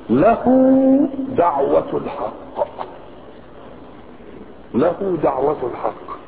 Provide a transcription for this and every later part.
له دعوة الحق له دعوة الحق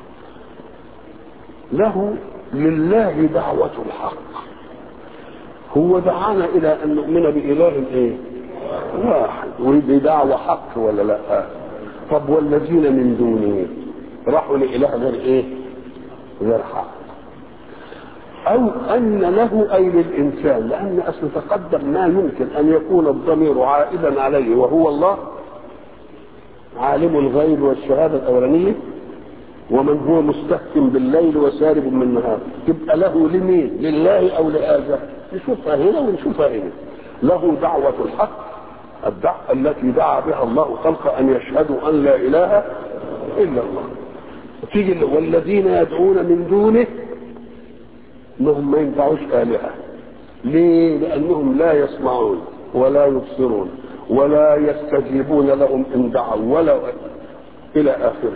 له لله دعوة الحق هو دعانا إلى أن نؤمن بإله إيه؟ واحد وبدعوة حق ولا لا؟ طب والذين من دونه راحوا لإله غير إيه؟ غير حق أو أن له أي للإنسان لأن أصل تقدم ما يمكن أن يكون الضمير عائدا عليه وهو الله عالم الغيب والشهادة الأولانية ومن هو مستحكم بالليل وسارب من النهار تبقى له لمين لله أو لهذا نشوفها هنا ونشوفها هنا له دعوة الحق الدعوة التي دعا بها الله خلق أن يشهدوا أن لا إله إلا الله تيجي والذين يدعون من دونه انهم ما ينفعوش الهه ليه لانهم لا يسمعون ولا يبصرون ولا يستجيبون لهم ان دعوا ولا الى اخره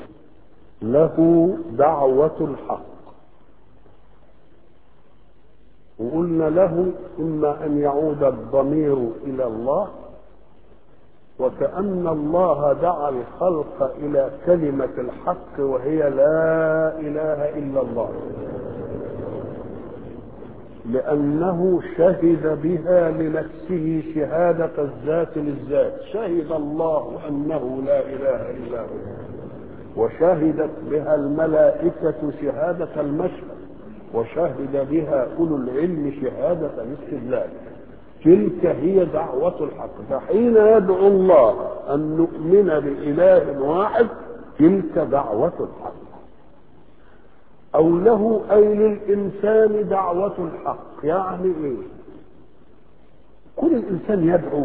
له دعوة الحق وقلنا له إما أن يعود الضمير إلى الله وكأن الله دعا الخلق إلى كلمة الحق وهي لا إله إلا الله لأنه شهد بها لنفسه شهادة الذات للذات شهد الله أنه لا إله إلا هو وشهدت بها الملائكة شهادة المشهد وشهد بها أولو العلم شهادة الاستدلال تلك هي دعوة الحق فحين يدعو الله أن نؤمن بإله واحد تلك دعوة الحق أو له أي للإنسان دعوة الحق يعني إيه؟ كل الإنسان يدعو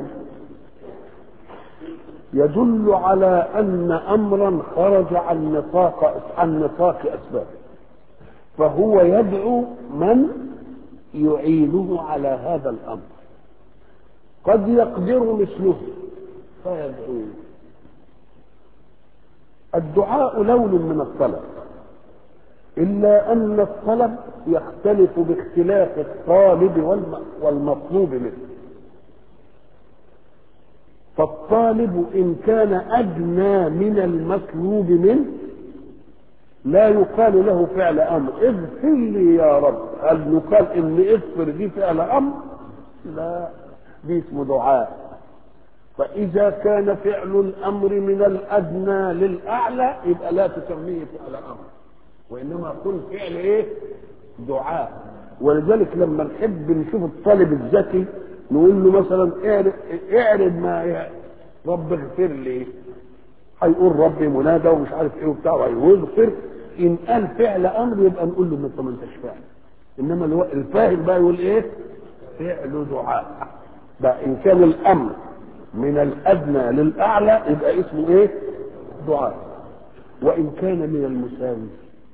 يدل على أن أمرا خرج عن نطاق عن نطاق أسبابه فهو يدعو من يعينه على هذا الأمر قد يقدر مثله فيدعو الدعاء لون من الطلب إلا أن الطلب يختلف باختلاف الطالب والمطلوب منه فالطالب إن كان أدنى من المطلوب منه لا يقال له فعل أمر اغفر لي يا رب هل يقال إن اغفر دي فعل أمر لا دي اسمه دعاء فإذا كان فعل الأمر من الأدنى للأعلى يبقى لا تسميه فعل أمر وانما يكون فعل ايه دعاء ولذلك لما نحب نشوف الطالب الذكي نقول له مثلا اعرض ما رب اغفر لي هيقول ربي منادى ومش عارف ايه وبتاع ويغفر ان قال فعل امر يبقى نقول له انت ما انتش فاهم انما الفاهم بقى يقول ايه فعل دعاء بقى ان كان الامر من الادنى للاعلى يبقى اسمه ايه دعاء وان كان من المساوي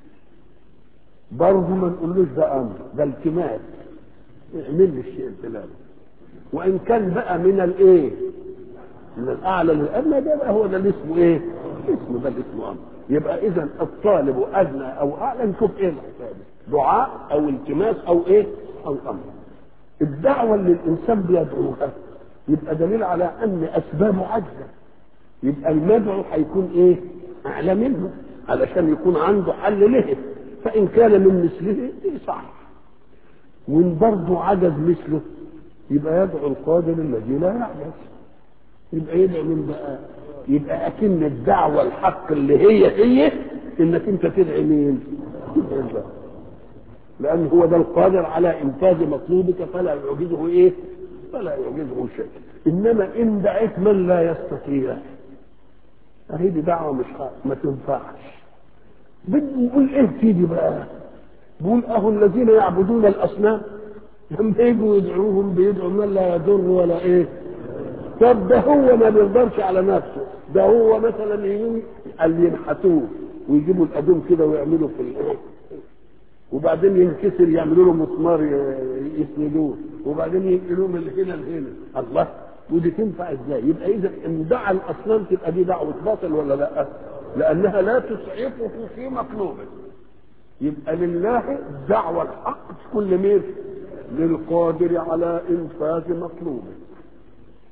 برضه ما نقولوش ده امر ده التماس اعمل لي الشيء الفلاني وان كان بقى من الايه من الاعلى للادنى ده بقى هو ده اللي اسمه ايه اسمه ده اللي اسمه امر يبقى اذا الطالب ادنى او اعلى نشوف ايه الحكايه دعاء او التماس او ايه او امر الدعوه اللي الانسان بيدعوها يبقى دليل على ان اسبابه عجزه يبقى المدعو هيكون ايه اعلى منه علشان يكون عنده حل له فإن كان من مثله صح وإن برضه عجز مثله يبقى يدعو القادر الذي لا يعجز يبقى يدعو من بقى يبقى أكن الدعوة الحق اللي هي هي إنك أنت تدعي مين؟ تدعي الله لأن هو ده القادر على إنفاذ مطلوبك فلا يعجزه إيه؟ فلا يعجزه شيء إنما إن دعيت من لا يستطيع أهي دي دعوة مش ما تنفعش بده يقول ايه سيدي بقى بيقول اهو الذين يعبدون الاصنام لما يجوا يدعوهم بيدعوا من لا يضر ولا ايه طب ده هو ما بيقدرش على نفسه ده هو مثلا يجوا اللي ينحتوه ويجيبوا الادوم كده ويعملوا في الايه وبعدين ينكسر يعملوا له مسمار يسندوه وبعدين ينقلوه من هنا لهنا الله ودي تنفع ازاي يبقى اذا ان دعا الاصنام تبقى دي دعوه باطل ولا لا لانها لا تسعفه في مطلوبه يبقى لله الدعوه الحق تكون لمين للقادر على انفاذ مطلوبه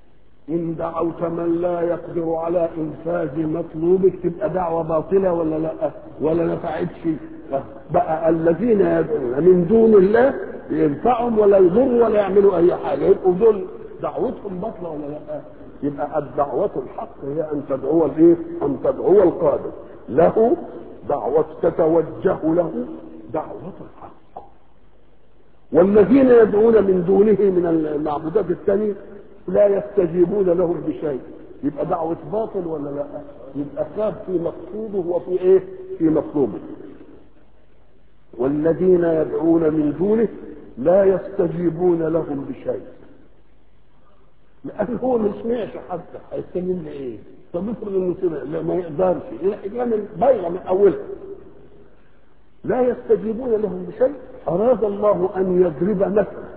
إن دعوت من لا يقدر على إنفاذ مطلوبك تبقى دعوة باطلة ولا لا ولا نفعتش بقى الذين يدعون من دون الله ينفعهم ولا يضروا ولا يعملوا أي حاجة يبقوا دول دعوتهم باطلة ولا لا يبقى الدعوة الحق هي أن تدعو الإيه؟ أن تدعو القادر له دعوة تتوجه له دعوة الحق والذين يدعون من دونه من المعبودات الثانية لا يستجيبون لهم بشيء يبقى دعوة باطل ولا لا يبقى خاب في مقصوده وفي ايه في مطلوبه والذين يدعون من دونه لا يستجيبون لهم بشيء لان هو ما سمعش حتى هيستجيب لايه طب افرض انه سمع لا ما يقدرش الاجرام بايظه من اولها لا يستجيبون لهم بشيء اراد الله ان يضرب مثلا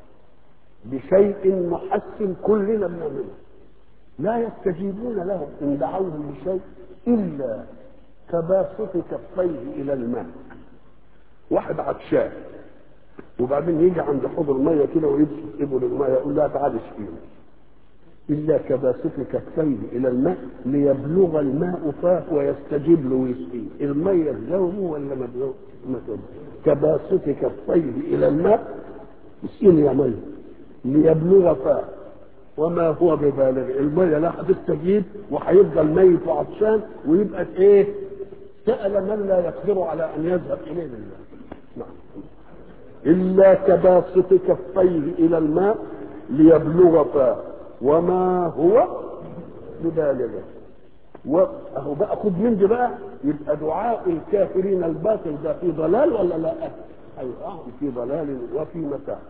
بشيء محسن كلنا بنعمله لا يستجيبون له ان دعوهم بشيء الا كباسط كفيه الى الماء واحد عطشان وبعدين يجي عند حوض الميه كده ويبسط ابن الميه يقول لها تعالي اشفيني الا كباسط كفيه الى الماء ليبلغ الماء فاه ويستجيب له ويسقيه الميه تجاوبه ولا ما تجاوبه كباسط كفيه الى الماء اسقيني يا ميه ليبلغ فاه وما هو ببالغ الميه لا هتستجيب وهيفضل ميت وعطشان ويبقى ايه سأل من لا يقدر على ان يذهب اليه لله نعم الا كباسط كفيه الى الماء ليبلغ فاه وما هو ببالغه واهو بقى خد من دي بقى يبقى دعاء الكافرين الباطل ده في ضلال ولا لا؟ ايوه في ضلال وفي متاع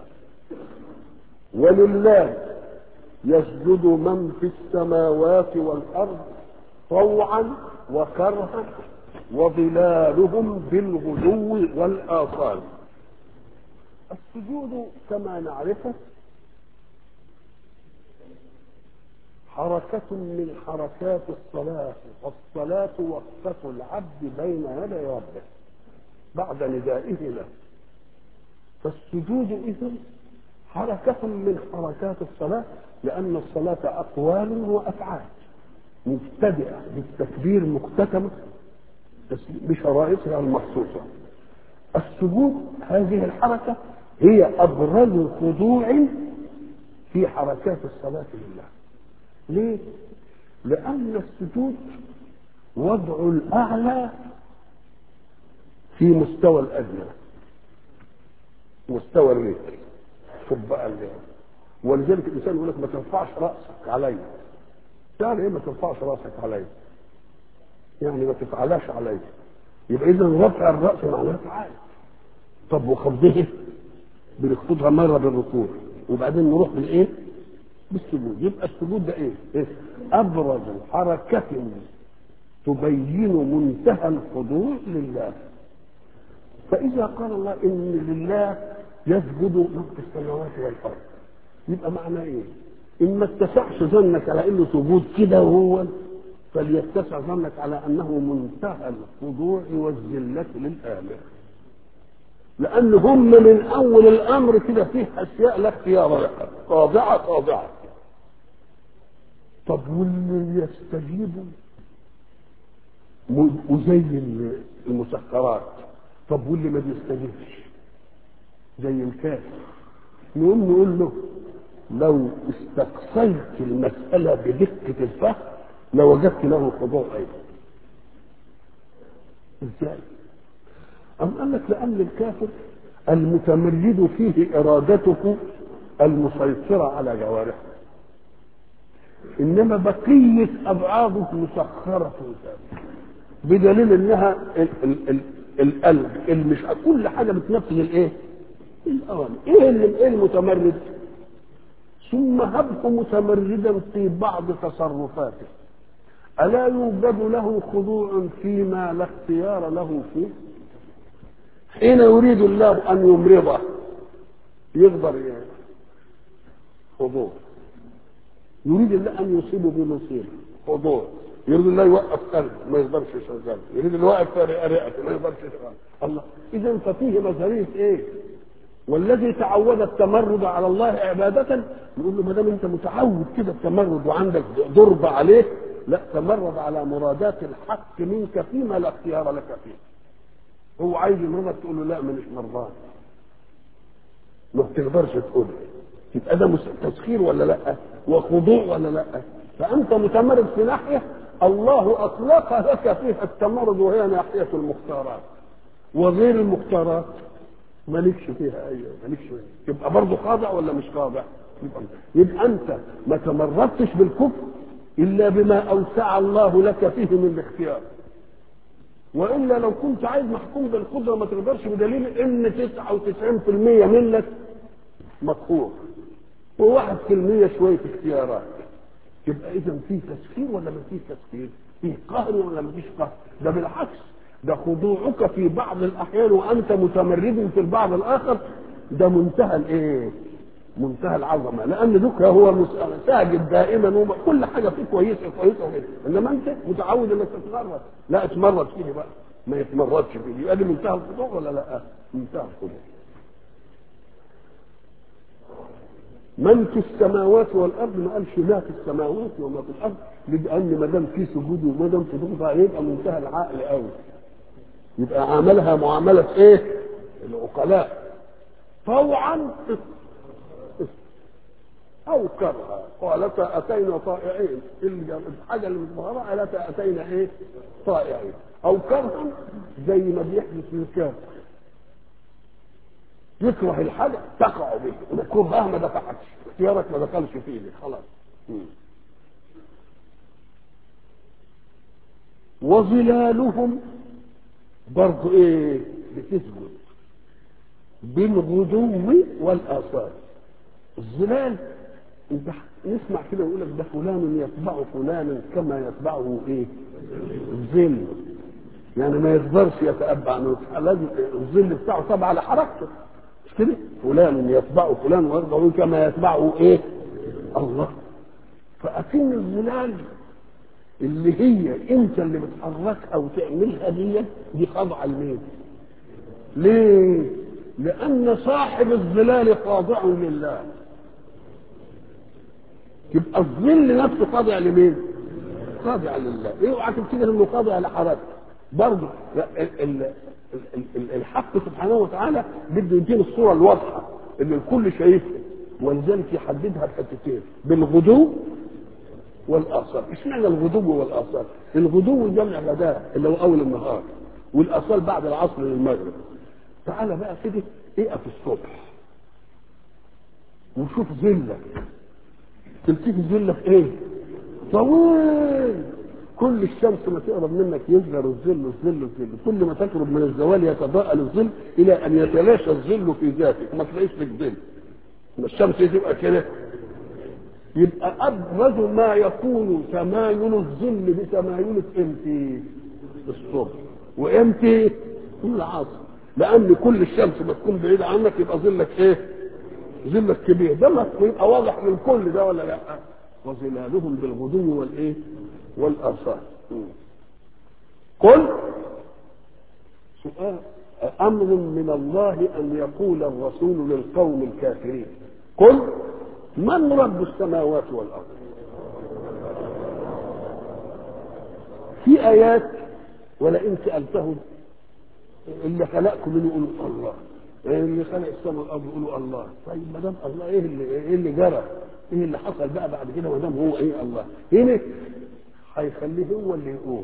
ولله يسجد من في السماوات والارض طوعا وكرها وظلالهم بالغدو والاصال السجود كما نعرفه حركة من حركات الصلاة والصلاة وقفة العبد بين يدي ربه بعد ندائه له فالسجود إذن حركة من حركات الصلاة لأن الصلاة أقوال وأفعال مبتدئة بالتكبير مختتمة بشرائطها المخصوصة السجود هذه الحركة هي أبرز خضوع في حركات الصلاة لله ليه؟ لأن السجود وضع الأعلى في مستوى الأدنى مستوى الرجل شوف بقى اللي ولذلك الإنسان يقول لك ما ترفعش رأسك علي يعني إيه ما ترفعش رأسك علي؟ يعني ما تفعلهاش علي يبقى إذا رفع الرأس معناه تعالى طب وخفضه بنخفضها مرة بالركوع وبعدين نروح بالإيه؟ بالسجود يبقى السجود ده ايه؟ إيه؟ ابرز حركة تبين منتهى الخضوع لله فاذا قال الله ان لله يسجد من في السماوات والارض يبقى معناه ايه؟ ان ما اتسعش ظنك على انه سجود كده وهو فليتسع ظنك على انه منتهى الخضوع والذله للامر لان هم من اول الامر كده فيه اشياء لا اختيار لها خاضعه خاضعه طب واللي يستجيبوا وزي المسخرات طب واللي ما بيستجيبش زي الكافر نقوم نقول له لو استقصيت المسألة بدقة الفهم لوجدت له خضوع أيضا ازاي؟ أم قال لك لأن الكافر المتمرد فيه إرادته المسيطرة على جوارحه إنما بقية أبعاضه مسخرة بدليل إنها ال ال ال القلب المش كل حاجة بتنفذ الإيه؟ الأوامر إيه اللي إيه المتمرد؟ ثم هبه متمردا في بعض تصرفاته ألا يوجد له خضوع فيما لا اختيار له فيه؟ حين يريد الله ان يمرضه يقدر يعني خضوع يريد الله ان يصيبه بمصيبه خضوع يريد الله يوقف قلبه ما يقدرش يشغله يريد الله يوقف رئته ما يقدرش يشغله الله اذا ففيه نظريه ايه والذي تعود التمرد على الله عبادة نقول له ما دام انت متعود كده التمرد وعندك ضرب عليه لا تمرد على مرادات الحق منك فيما لا اختيار لك فيه هو عايز يمرضك تقول له لا مانيش مرضان ما بتقدرش تقول يبقى ده تسخير ولا لا وخضوع ولا لا فانت متمرد في ناحيه الله اطلق لك فيها التمرد وهي ناحيه المختارات وغير المختارات مالكش فيها اي مالكش فيها يبقى برضه خاضع ولا مش خاضع يبقى, يبقى انت ما تمردتش بالكفر الا بما اوسع الله لك فيه من الاختيار والا لو كنت عايز محكوم بالقدره ما تقدرش بدليل ان 99% منك مقهور وواحد في المية شوية اختيارات يبقى إذا في تسخير ولا ما فيش تسخير؟ في قهر ولا ما فيش قهر؟ ده بالعكس ده خضوعك في بعض الأحيان وأنت متمرد في البعض الآخر ده منتهى الإيه؟ منتهى العظمة لأن دوك هو ساجد دائما وكل حاجة فيه كويسة كويسة وكده إنما أنت متعود إنك تتمرد لا اتمرد فيه بقى ما يتمردش فيه يبقى دي منتهى الخضوع ولا لا؟ منتهى الخضوع من في السماوات والارض ما قالش ما في السماوات وما في الارض لان ما دام في سجود وما دام في ضغط يبقى منتهى العقل قوي يبقى عملها معامله ايه؟ العقلاء طوعا او كرها قالتا اتينا طائعين الحاجه اللي مظهره قالتا اتينا ايه؟ طائعين او كرها زي ما بيحدث في الكافر يكره الحاجة تقع به وكرهها ما دفعتش اختيارك ما دخلش فيه خلاص وظلالهم برضه ايه بتثبت بالغدو والاثار الظلال انت نسمع كده يقول لك ده فلان يتبع فلانا كما يتبعه ايه الظل يعني ما يقدرش يتأبع لازم الظل بتاعه تبع على حركته مش كده فلان يتبع فلان ويرضى كما يتبعه ايه الله فأكن الظلال اللي هي انت اللي بتحركها وتعملها دي دي خاضعه لمين؟ ليه؟ لأن صاحب الظلال خاضع لله يبقى الظل نفسه خاضع لمين؟ خاضع لله اوعى تفتكر انه خاضع لحركته برضه الحق سبحانه وتعالى بده يدينا الصوره الواضحه اللي الكل شايفها ولذلك يحددها بحتتين بالغدو والاصال اشمعنى الغدو والاصال الغدو جمع غداء اللي هو اول النهار والاصال بعد العصر للمغرب تعالى بقى كده اقف الصبح وشوف ظلك تلتفت ظلك ايه طويل كل الشمس ما تقرب منك يصغر الظل الظل الظل كل ما تقرب من الزوال يتضاءل الظل الى ان يتلاشى الظل في ذاتك ما تلاقيش لك ظل ما الشمس تبقى كده يبقى ابرز ما يكون تمايل الظل بتمايل امتى الصبح وامتى العصر لان كل الشمس ما تكون بعيده عنك يبقى ظلك ايه ظلك كبير ده يبقى واضح للكل ده ولا لا وظلالهم بالغدو والايه والآثار قل سؤال أمر من الله أن يقول الرسول للقوم الكافرين قل من رب السماوات والأرض في آيات ولئن سألتهم اللي خلقكم منه يقولوا الله اللي خلق السماء والارض يقولوا الله طيب ما دام الله ايه اللي ايه اللي جرى؟ ايه اللي حصل بقى بعد كده ما دام هو ايه الله؟ هنا هيخليه هو اللي يقول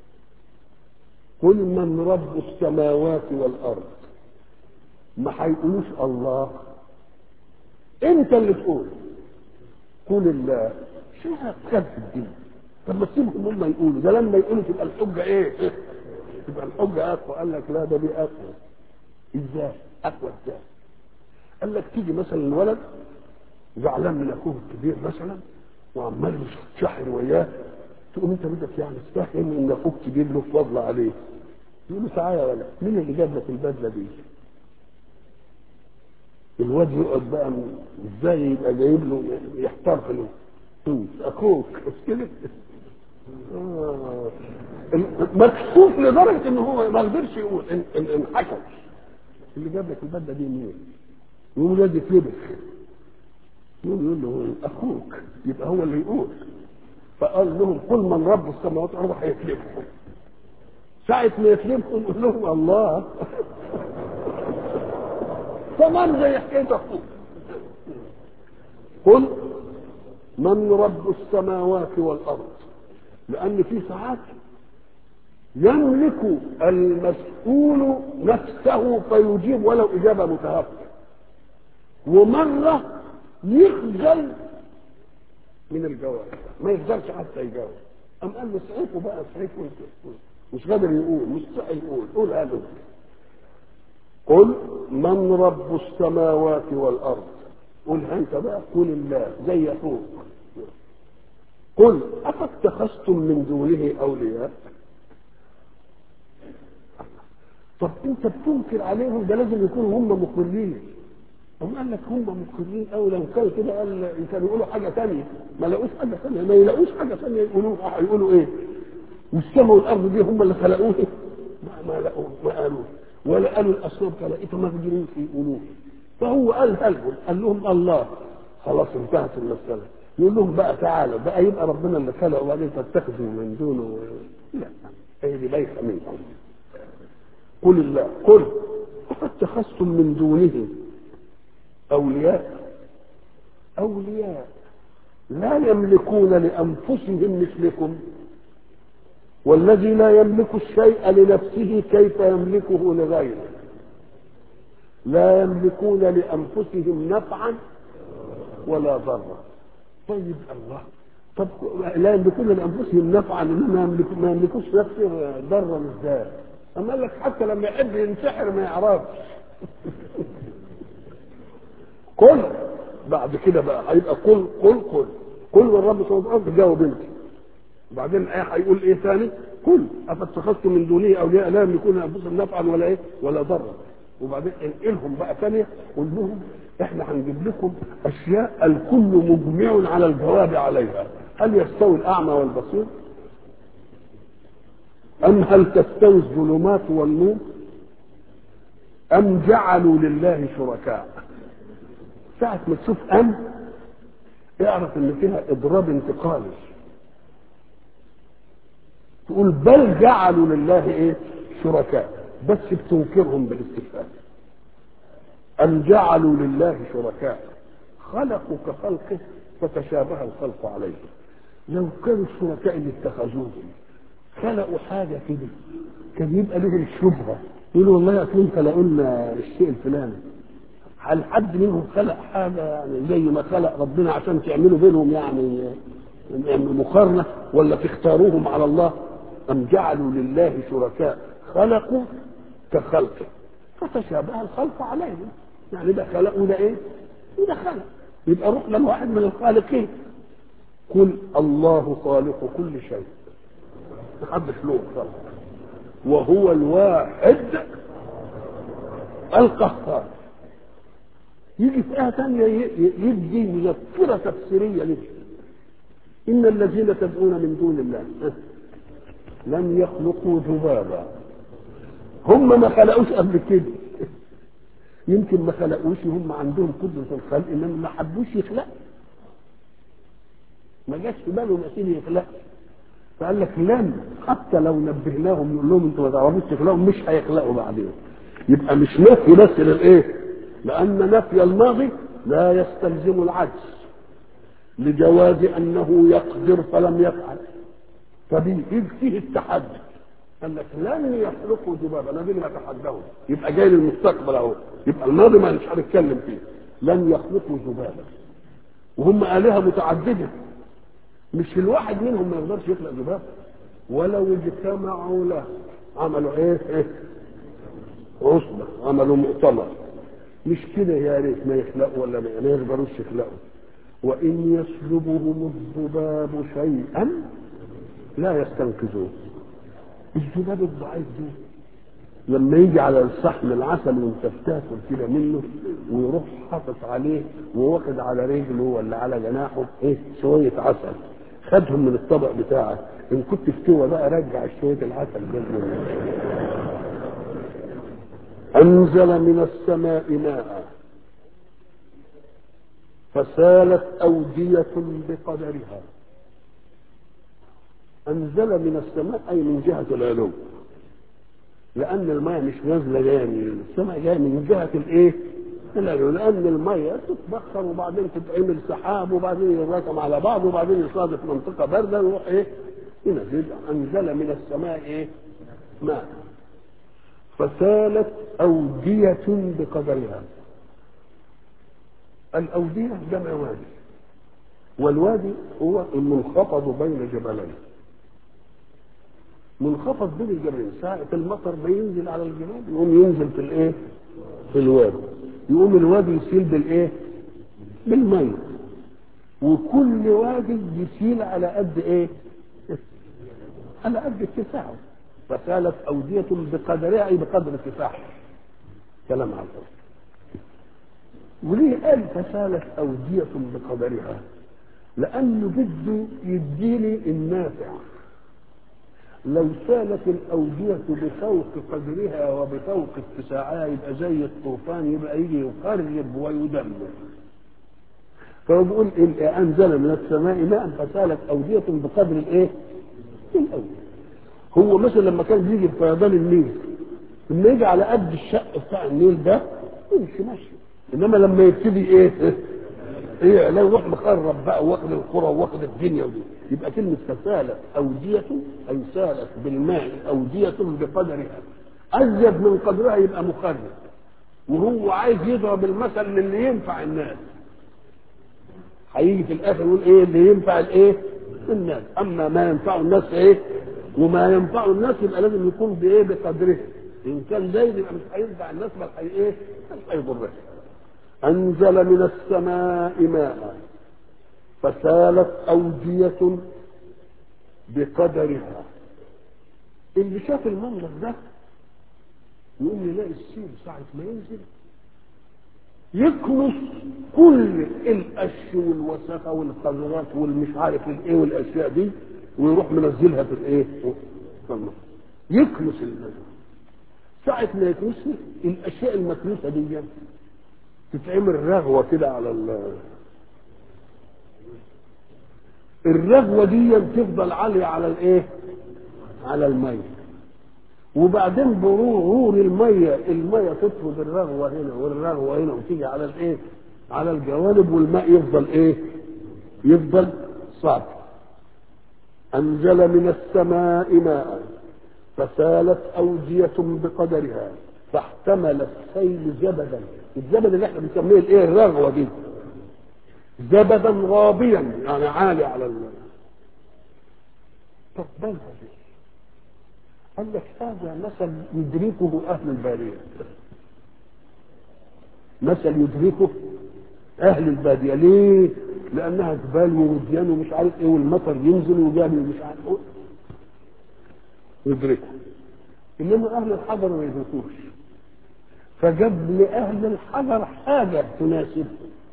قل من رب السماوات والارض ما هيقولوش الله انت اللي تقول قل الله شو هتخاف الدين طب ما تسيبهم هم يقولوا ده لما يقولوا تبقى الحجه ايه؟ تبقى الحجه اقوى قال لك لا ده دي اقوى ازاي؟ اقوى ازاي؟ قال لك تيجي مثلا الولد زعلان من اخوه الكبير مثلا وعمال يشحر وياه تقوم انت بدك يعني تفهم ان اخوك كبير له فضل عليه يقول له تعالى يا ولد مين اللي جاب لك البدله دي؟ الواد يقعد بقى ازاي يبقى جايب له يحتار في له اخوك مش كده؟ آه. مكسوف لدرجه ان هو ما قدرش يقول ان ان حكم اللي جاب لك البدله دي مين؟ يقوم الواد يتلبخ يقوم يقول له اخوك يبقى هو اللي يقول فقال لهم قل من رب السماوات والارض هيتلبخوا ساعة ما يتلبخوا نقول لهم الله تمام زي حكاية اخوك قل من رب السماوات والارض لان في ساعات يملك المسؤول نفسه فيجيب ولو اجابه متهافته ومره يخجل من الجواب ما يقدرش حتى يجاوب ام قال له اسعفوا بقى اسعفوا انت مش قادر يقول مش سعي يقول قول هذا قل من رب السماوات والارض قل انت بقى قل الله زي اخوك قل افاتخذتم من دونه اولياء طب انت بتنكر عليهم ده لازم يكونوا هم مقرين هم قال لك هم مقرين او لو كانوا كده قال كانوا يقولوا حاجه ثانيه ما لقوش حاجه ثانيه ما يلاقوش حاجه ثانيه يقولوها يقولوا ايه والسماء والارض دي هم اللي خلقوه ما ما لقوه ما قالوه ولا قالوا الاصنام خلقتها مجنون في يقولوه فهو قال لهم قال لهم الله خلاص انتهت المساله يقول لهم بقى تعالوا بقى يبقى ربنا اللي خلق وبعدين تتخذوا من دونه لا هي دي بايخه منكم قل الله قل اتخذتم من دونه اولياء اولياء لا يملكون لانفسهم مثلكم والذي لا يملك الشيء لنفسه كيف يملكه لغيره لا يملكون لانفسهم نفعا ولا ضرا طيب الله طب لا يملكون لانفسهم نفعا انما يملك ما يملكوش نفسه ضرا ازاي؟ اما قال لك حتى لما يحب ينتحر ما يعرفش قل بعد كده بقى هيبقى قل قل قل قل والرب سبحانه وتعالى جاوب انت وبعدين الايه هيقول ايه ثاني قل افاتخذتم من دونه اولياء لا يملكون انفسهم نفعا ولا ايه ولا ضرا وبعدين انقلهم بقى ثانيه قول لهم احنا هنجيب لكم اشياء الكل مجمع على الجواب عليها هل يستوي الاعمى والبصير ام هل تستوي الظلمات والنور ام جعلوا لله شركاء ساعة ما تشوف ام اعرف ان فيها اضراب انتقالي تقول بل جعلوا لله ايه شركاء بس بتنكرهم بالاستفهام أم جعلوا لله شركاء خلقوا كخلقه فتشابه الخلق عليه لو كانوا الشركاء اللي اتخذوهم خلقوا حاجة كده كان يبقى لهم الشبهة يقولوا والله أصل خلقوا لنا الشيء الفلاني هل حد منهم خلق حاجة يعني زي ما خلق ربنا عشان تعملوا بينهم يعني يعني مقارنة ولا تختاروهم على الله أم جعلوا لله شركاء خلقوا كخلقه فتشابه الخلق عليهم يعني ده خلق وده ايه وده خلق يبقى رحنا لواحد من الخالقين قل الله خالق كل شيء محدش له خلق وهو الواحد القهار يجي في آية ثانية يدي مذكرة تفسيرية له إن الذين تدعون من دون الله لم يخلقوا ذبابا هم ما خلقوش قبل كده يمكن ما خلقوش هم عندهم قدرة الخلق انما ما حبوش يخلقوا ما جاش في بالهم يا يخلق فقال لك لم حتى لو نبهناهم نقول لهم انتوا ما تعرفوش تخلقوا مش هيخلقوا بعدين يبقى مش نفي بس للايه؟ لان نفي الماضي لا يستلزم العجز لجواز انه يقدر فلم يفعل فبيجي فيه التحدي قال لك لن يخلقوا ذبابا انا دي اللي اتحداهم يبقى جاي للمستقبل اهو يبقى الماضي ما مش هنتكلم فيه لن يخلقوا ذبابا وهم الهه متعدده مش الواحد منهم ما يقدرش يخلق ذباب ولو اجتمعوا له عملوا ايه ايه عصبة عملوا مؤتمر مش كده يا ريت ما يخلقوا ولا ما ما يقدروش يخلقوا وإن يسلبهم الذباب شيئا لا يستنقذوه الذباب الضعيف ده لما يجي على الصحن العسل وانت بتاكل كده منه ويروح حاطط عليه وواخد على رجله ولا على جناحه ايه شويه عسل خدهم من الطبق بتاعك ان كنت فتوى بقى رجع شويه العسل ده انزل من السماء ماء فسالت أودية بقدرها أنزل من السماء أي من جهة العلو لأن المياه مش نازلة جاية من السماء جاية من جهة الإيه؟ العلو لأن المياه تتبخر وبعدين تتعمل سحاب وبعدين يتراكم على بعض وبعدين يصادف منطقة باردة ويروح إيه؟ ينزل أنزل من السماء إيه؟ ماء فسالت أودية بقدرها الأودية جمع وادي والوادي هو المنخفض بين جبلين منخفض بين الجبلين ساعة المطر بينزل على الجبال يقوم ينزل في الايه؟ في الوادي يقوم الوادي يسيل بالايه؟ بالمية وكل وادي يسيل على قد ايه؟ على قد اتساعه فسالت أودية بقدرها أي بقدر اتساعها كلام على الأرض وليه قال فسالت أودية بقدرها لأنه بده يديني النافع لو سالت الأودية بفوق قدرها وبفوق اتساعها يبقى زي الطوفان يبقى يجي يقرب ويدمر فهو بيقول إيه أنزل من السماء ماء فسالت أودية بقدر الإيه؟ الأودية هو مثلا لما كان بيجي في فيضان النيل لما يجي على قد الشق بتاع النيل ده يمشي ماشي انما لما يبتدي ايه ايه لا يروح مخرب بقى واخد القرى واخد الدنيا ودي يبقى كلمه فسالت اوديه اي سالت بالماء اوديه بقدرها ازيد من قدرها يبقى مخرب وهو عايز يضرب المثل للي ينفع الناس هيجي في الاخر يقول ايه اللي ينفع الايه الناس اما ما ينفع الناس ايه وما ينفع الناس يبقى لازم يكون بايه بقدره ان كان زايد يبقى مش هينفع الناس بل هي ايه مش هيضرها انزل من السماء ماء فسالت اوديه بقدرها اللي شاف المنظر ده يقوم يلاقي السيل ساعة ما ينزل يكنس كل القش والوسخة والقذرات والمش عارف الايه والاشياء دي ويروح منزلها في الايه؟ في النص يكنس الماء ساعة ما يكنسها الاشياء المكنوسة دي تتعمل رغوة كده على ال الرغوة دي تفضل عالية على الايه؟ على المية وبعدين برور المية المية تطرد الرغوة هنا والرغوة هنا وتيجي على الايه؟ على الجوانب والماء يفضل ايه؟ يفضل صافي أنزل من السماء ماء فسالت أودية بقدرها فاحتمل السيل زبدا الزبد اللي احنا بنسميه الايه الرغوة دي زبدا غابيا يعني عالي على ال طب بالها دي قال لك هذا مثل يدركه أهل البادية مثل يدركه أهل البادية ليه؟ لأنها جبال ووديان ومش عارف إيه والمطر ينزل وجابي ومش عارف إيه يدركه إنما أهل الحضر ما يدركوش فجاب لأهل الحضر حاجة تناسبه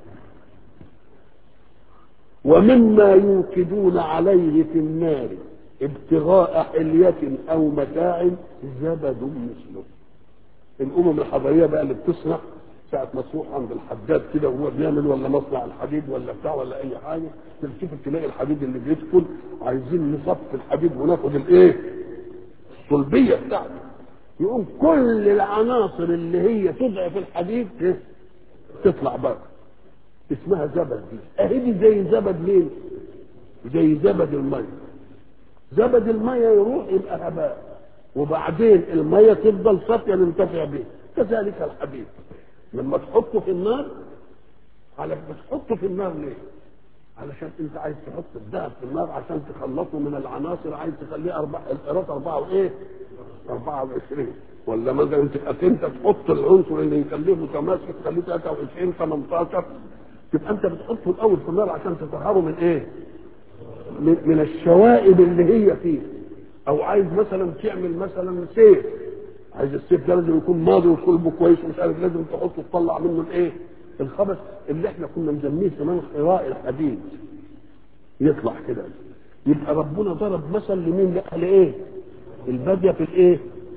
ومما يوقدون عليه في النار ابتغاء حلية أو متاع زبد مثله الأمم الحضرية بقى اللي بتصنع ساعة ما تروح عند الحداد كده وهو بيعمل ولا مصنع الحديد ولا بتاع ولا أي حاجة تشوف تلاقي الحديد اللي بيدخل عايزين نصف الحديد وناخد الإيه؟ الصلبية بتاعته يقوم كل العناصر اللي هي تضعف الحديد إيه؟ تطلع بره اسمها زبد دي اهي دي زي زبد مين؟ زي زبد الميه زبد الميه يروح يبقى هباء وبعدين الميه تفضل صافيه ننتفع به كذلك الحديد لما تحطه في النار على بتحطه في النار ليه؟ علشان انت عايز تحط الذهب في النار عشان تخلصه من العناصر عايز تخليه اربع القيراط اربعه وايه؟ 24 ولا مثلا انت انت تحط العنصر اللي يخليه متماسك تخليه 23 18 تبقى انت بتحطه الاول في النار عشان تطهره من ايه؟ من, من الشوائب اللي هي فيه او عايز مثلا تعمل مثلا سيف عايز السيف ده لازم يكون ماضي وصلبه كويس ومش عارف لازم تحطه تطلع منه الايه؟ الخبث اللي احنا كنا مسميه زمان خراء الحديد يطلع كده يبقى ربنا ضرب مثل لمين لاهل ايه؟ الباديه في الايه؟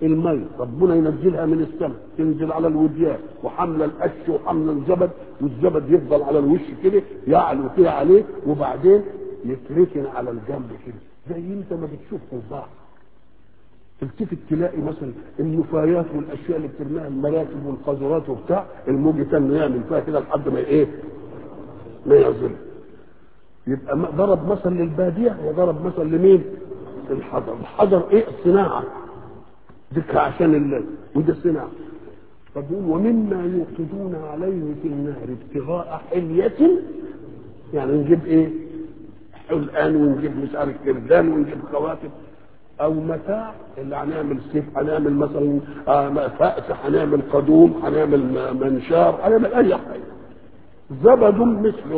المي ربنا ينزلها من السماء تنزل على الوديان وحمل القش وحمل الزبد والزبد يفضل على الوش كده يعلو كده عليه وبعدين يتركن على الجنب كده زي انت ما بتشوف في البحر تلتفت تلاقي مثلا النفايات والاشياء اللي بترميها المراكب والقاذورات وبتاع الموج كان يعمل فيها كده لحد ما ايه ما يعزل يبقى ضرب مثل للباديه وضرب مثل لمين؟ الحجر الحجر ايه الصناعه ذكر عشان الله وده صناعه فبيقول ومما يوقدون عليه في النار ابتغاء حلية يعني نجيب ايه؟ حلقان ونجيب مش عارف كردان ونجيب خواتم او متاع اللي هنعمل سيف هنعمل مثلا فأس هنعمل قدوم هنعمل منشار هنعمل اي حاجه زبد مثله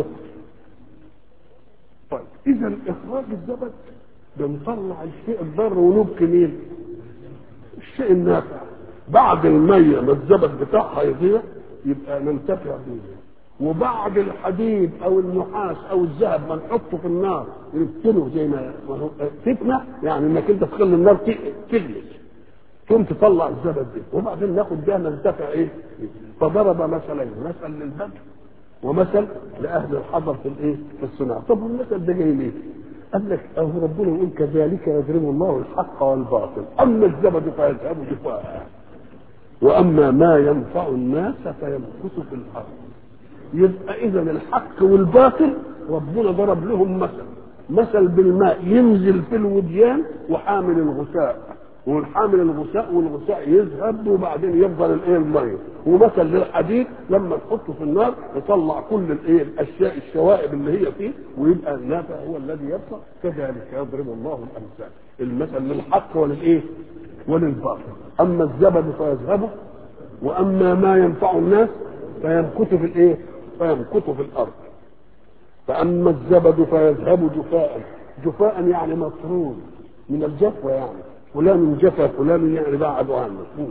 طيب اذا اخراج الزبد بنطلع الشيء الضار ونبكي مين؟ الشيء النافع بعد الميه ما الزبد بتاعها يضيع يبقى ننتفع بيه وبعد الحديد او النحاس او الذهب ما نحطه في النار نفتنه زي ما فتنه يعني انك انت تخلي النار تجلس ثم تطلع الزبد دي وبعدين ناخد بها ننتفع ايه؟ فضرب مثلين مثل للبدر ومثل لاهل الحضر في الايه؟ في الصناعه طب والمثل ده جاي ليه؟ قال لك اهو ربنا يقول كذلك يضرب الله الحق والباطل اما الزبد فيذهب جفاء واما ما ينفع الناس فيمكث في الارض يبقى اذا الحق والباطل ربنا ضرب لهم مثل مثل بالماء ينزل في الوديان وحامل الغثاء والحامل الغثاء والغثاء يذهب وبعدين يفضل الايه الميه ومثل للحديد لما تحطه في النار يطلع كل الايه الاشياء الشوائب اللي هي فيه ويبقى النافع هو الذي يبقى كذلك يضرب الله الامثال المثل للحق وللايه وللباطل اما الزبد فيذهب واما ما ينفع الناس فيمكث في الايه فيمكث في الارض فاما الزبد فيذهب جفاء جفاء يعني مطرود من الجفوه يعني فلان جفا فلان يعني بعد عنه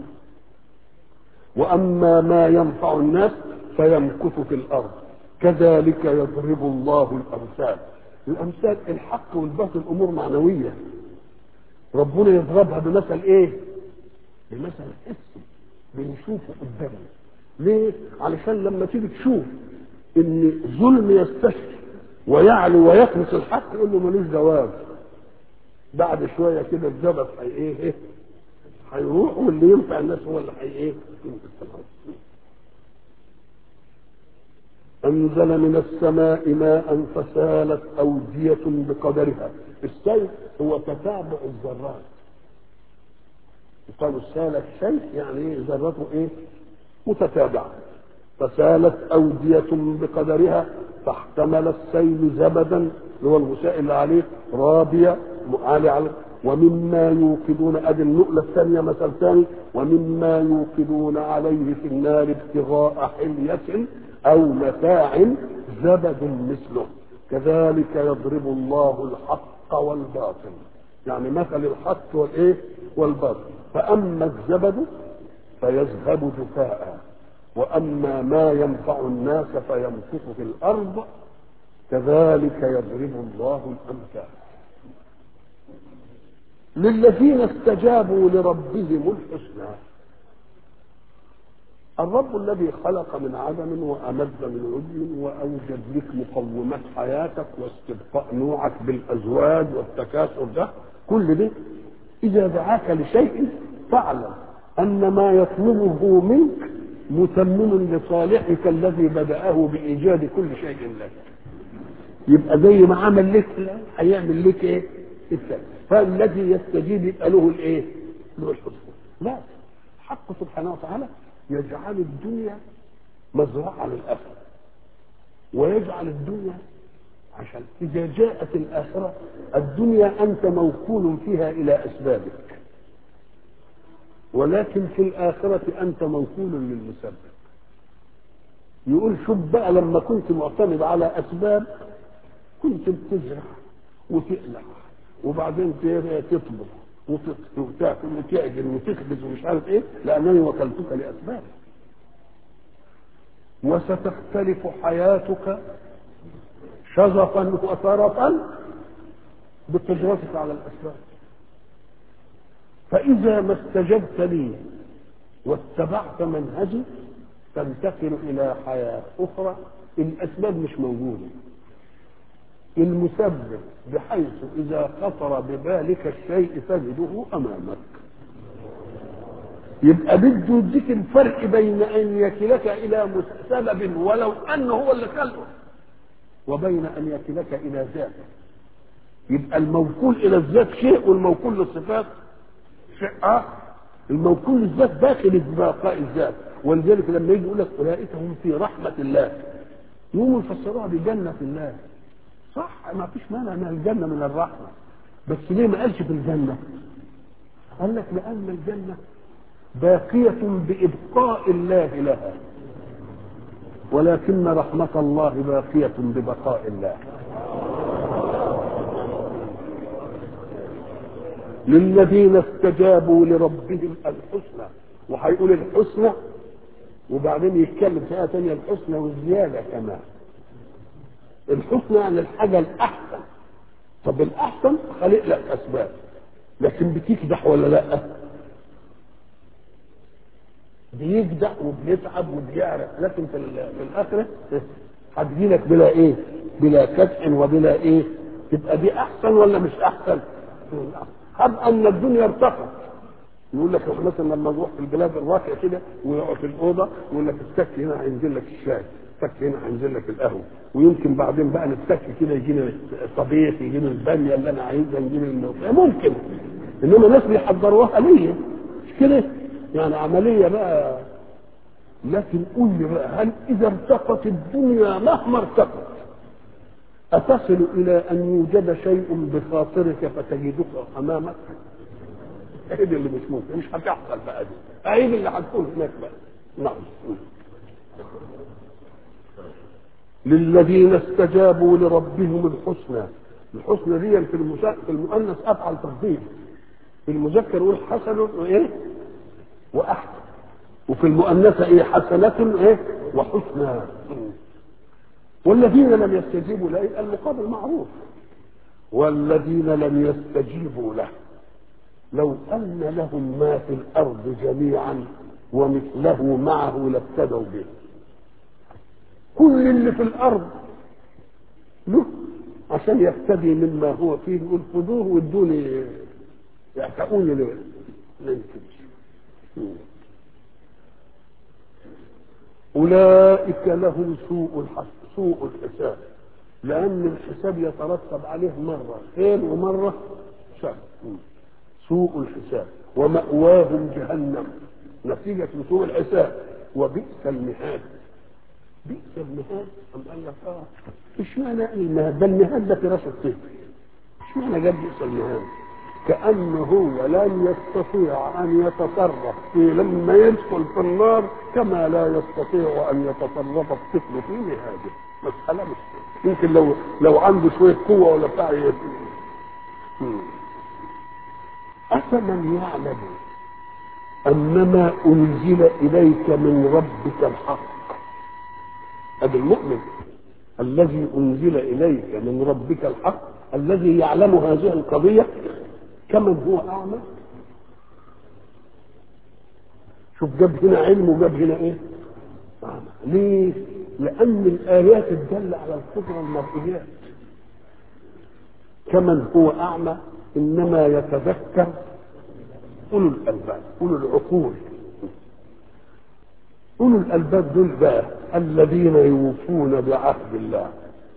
واما ما ينفع الناس فيمكث في الارض كذلك يضرب الله الامثال الامثال الحق والباطل امور معنويه ربنا يضربها بمثل ايه بمثل حسي بنشوفه قدامنا ليه علشان لما تيجي تشوف ان ظلم يستشري ويعلو ويكنس الحق يقول له ملوش جواب بعد شويه كده الزبد هي ايه ايه هيروح واللي ينفع الناس هو اللي هي ايه انزل من السماء ماء فسالت اوديه بقدرها السيل هو تتابع الذرات يقال سال الشيء يعني ايه ذرته ايه متتابعه فسالت أودية بقدرها فاحتمل السيل زبدا اللي هو الغشاء اللي عليه رابية عالي عليه ومما يوقدون ادي النقلة الثانية مثل ثاني ومما يوقدون عليه في النار ابتغاء حلية أو متاع زبد مثله كذلك يضرب الله الحق والباطل يعني مثل الحق والايه والباطل فأما الزبد فيذهب جفاء واما ما ينفع الناس فيمكث في الارض كذلك يضرب الله الامثال للذين استجابوا لربهم الحسنى الرب الذي خلق من عدم وامد من عدم واوجد لك مقومات حياتك واستبقاء نوعك بالازواج والتكاثر ده كل ده اذا دعاك لشيء فاعلم ان ما يطلبه منك متمم لصالحك الذي بدأه بإيجاد كل شيء لك يبقى زي ما عمل لك هيعمل لك ايه؟ الثاني فالذي يستجيب يبقى له الايه؟ له الحسنى لا حق سبحانه وتعالى يجعل الدنيا مزرعة للآخرة ويجعل الدنيا عشان إذا جاءت الآخرة الدنيا أنت موكول فيها إلى أسبابك ولكن في الآخرة أنت موكول للمسبب يقول شوف بقى لما كنت معتمد على أسباب كنت بتزرع وتقلع وبعدين تطبخ وتاكل وتعجن وتخبز ومش عارف ايه لانني وكلتك لاسباب وستختلف حياتك شغفا وطرفا بقدرتك على الاسباب فإذا ما استجبت لي واتبعت منهجي تنتقل إلى حياة أخرى الأسباب مش موجودة المسبب بحيث إذا خطر ببالك الشيء تجده أمامك يبقى بده يديك الفرق بين أن يكلك إلى سبب ولو أنه هو اللي خلقه وبين أن يكلك إلى ذات يبقى الموكول إلى الذات شيء والموكول للصفات شيء آخر الموكول للذات داخل بقاء الذات ولذلك لما يجي يقول لك أولئك هم في رحمة الله يقوموا يفسروها بجنة الله صح ما فيش مانع من الجنة من الرحمة بس ليه ما قالش في الجنة قال لك لأن الجنة باقية بإبقاء الله لها ولكن رحمة الله باقية ببقاء الله للذين استجابوا لربهم الحسنى وهيقول الحسنى وبعدين يتكلم فيها ثانية الحسنى والزيادة كمان الحسنى يعني الحاجة الأحسن طب الأحسن خلق لك أسباب لكن بتكدح ولا لأ؟ بيجدع وبيتعب وبيعرق لكن في, في الاخره هتجي لك بلا ايه؟ بلا كدح وبلا ايه؟ تبقى دي احسن ولا مش احسن؟ هب ان الدنيا ارتقت يقول لك مثلا لما نروح في البلاد الراقيه كده ويقعد في الاوضه يقول لك التك هنا هينزل لك الشاي التك هنا هينزل لك القهوه ويمكن بعدين بقى نتك كده يجينا الطبيخ يجينا الباميه اللي انا عايزها يجينا الملوخيه ممكن انما ناس بيحضروها ليا مش كده؟ يعني عملية بقى لكن قول لي بقى هل إذا ارتقت الدنيا مهما ارتقت أتصل إلى أن يوجد شيء بخاطرك فتجدك أمامك؟ عيب اللي مش ممكن مش هتحصل بقى دي عيب اللي هتكون هناك بقى نعم للذين استجابوا لربهم الحسنى الحسنى دي في في المؤنث افعل تفضيل في المذكر يقول حسن وايه واحسن وفي المؤنثه ايه حسنه ايه وحسنى والذين لم يستجيبوا له المقابل معروف والذين لم يستجيبوا له لو ان لهم ما في الارض جميعا ومثله معه لابتدوا به كل اللي في الارض له عشان يفتدي مما هو فيه يقول خذوه وادوني يعتقوني للكبش أولئك لهم سوء الحساب سوء الحساب لأن الحساب يترتب عليه مرة خير ومرة شر سوء الحساب ومأواهم جهنم نتيجة سوء الحساب وبئس المهاد بئس المهاد أم قال لك آه اشمعنى المهاد ده المهاد ده فراش الطفل اشمعنى جاب بئس المهاد كأنه هو لن يستطيع أن يتصرف في لما يدخل في النار كما لا يستطيع أن يتصرف الطفل في مهاده مسألة مش يمكن لو لو عنده شوية قوة ولا بتاع أفمن يعلم أنما أنزل إليك من ربك الحق هذا المؤمن الذي أنزل إليك من ربك الحق الذي يعلم هذه القضية كمن هو أعمى شوف جاب هنا علم وجاب هنا إيه؟ أعمى ليه؟ لأن الآيات الدالة على القدرة المرئيات كمن هو أعمى إنما يتذكر أولو الألباب أولو العقول أولو الألباب دول بقى الذين يوفون بعهد الله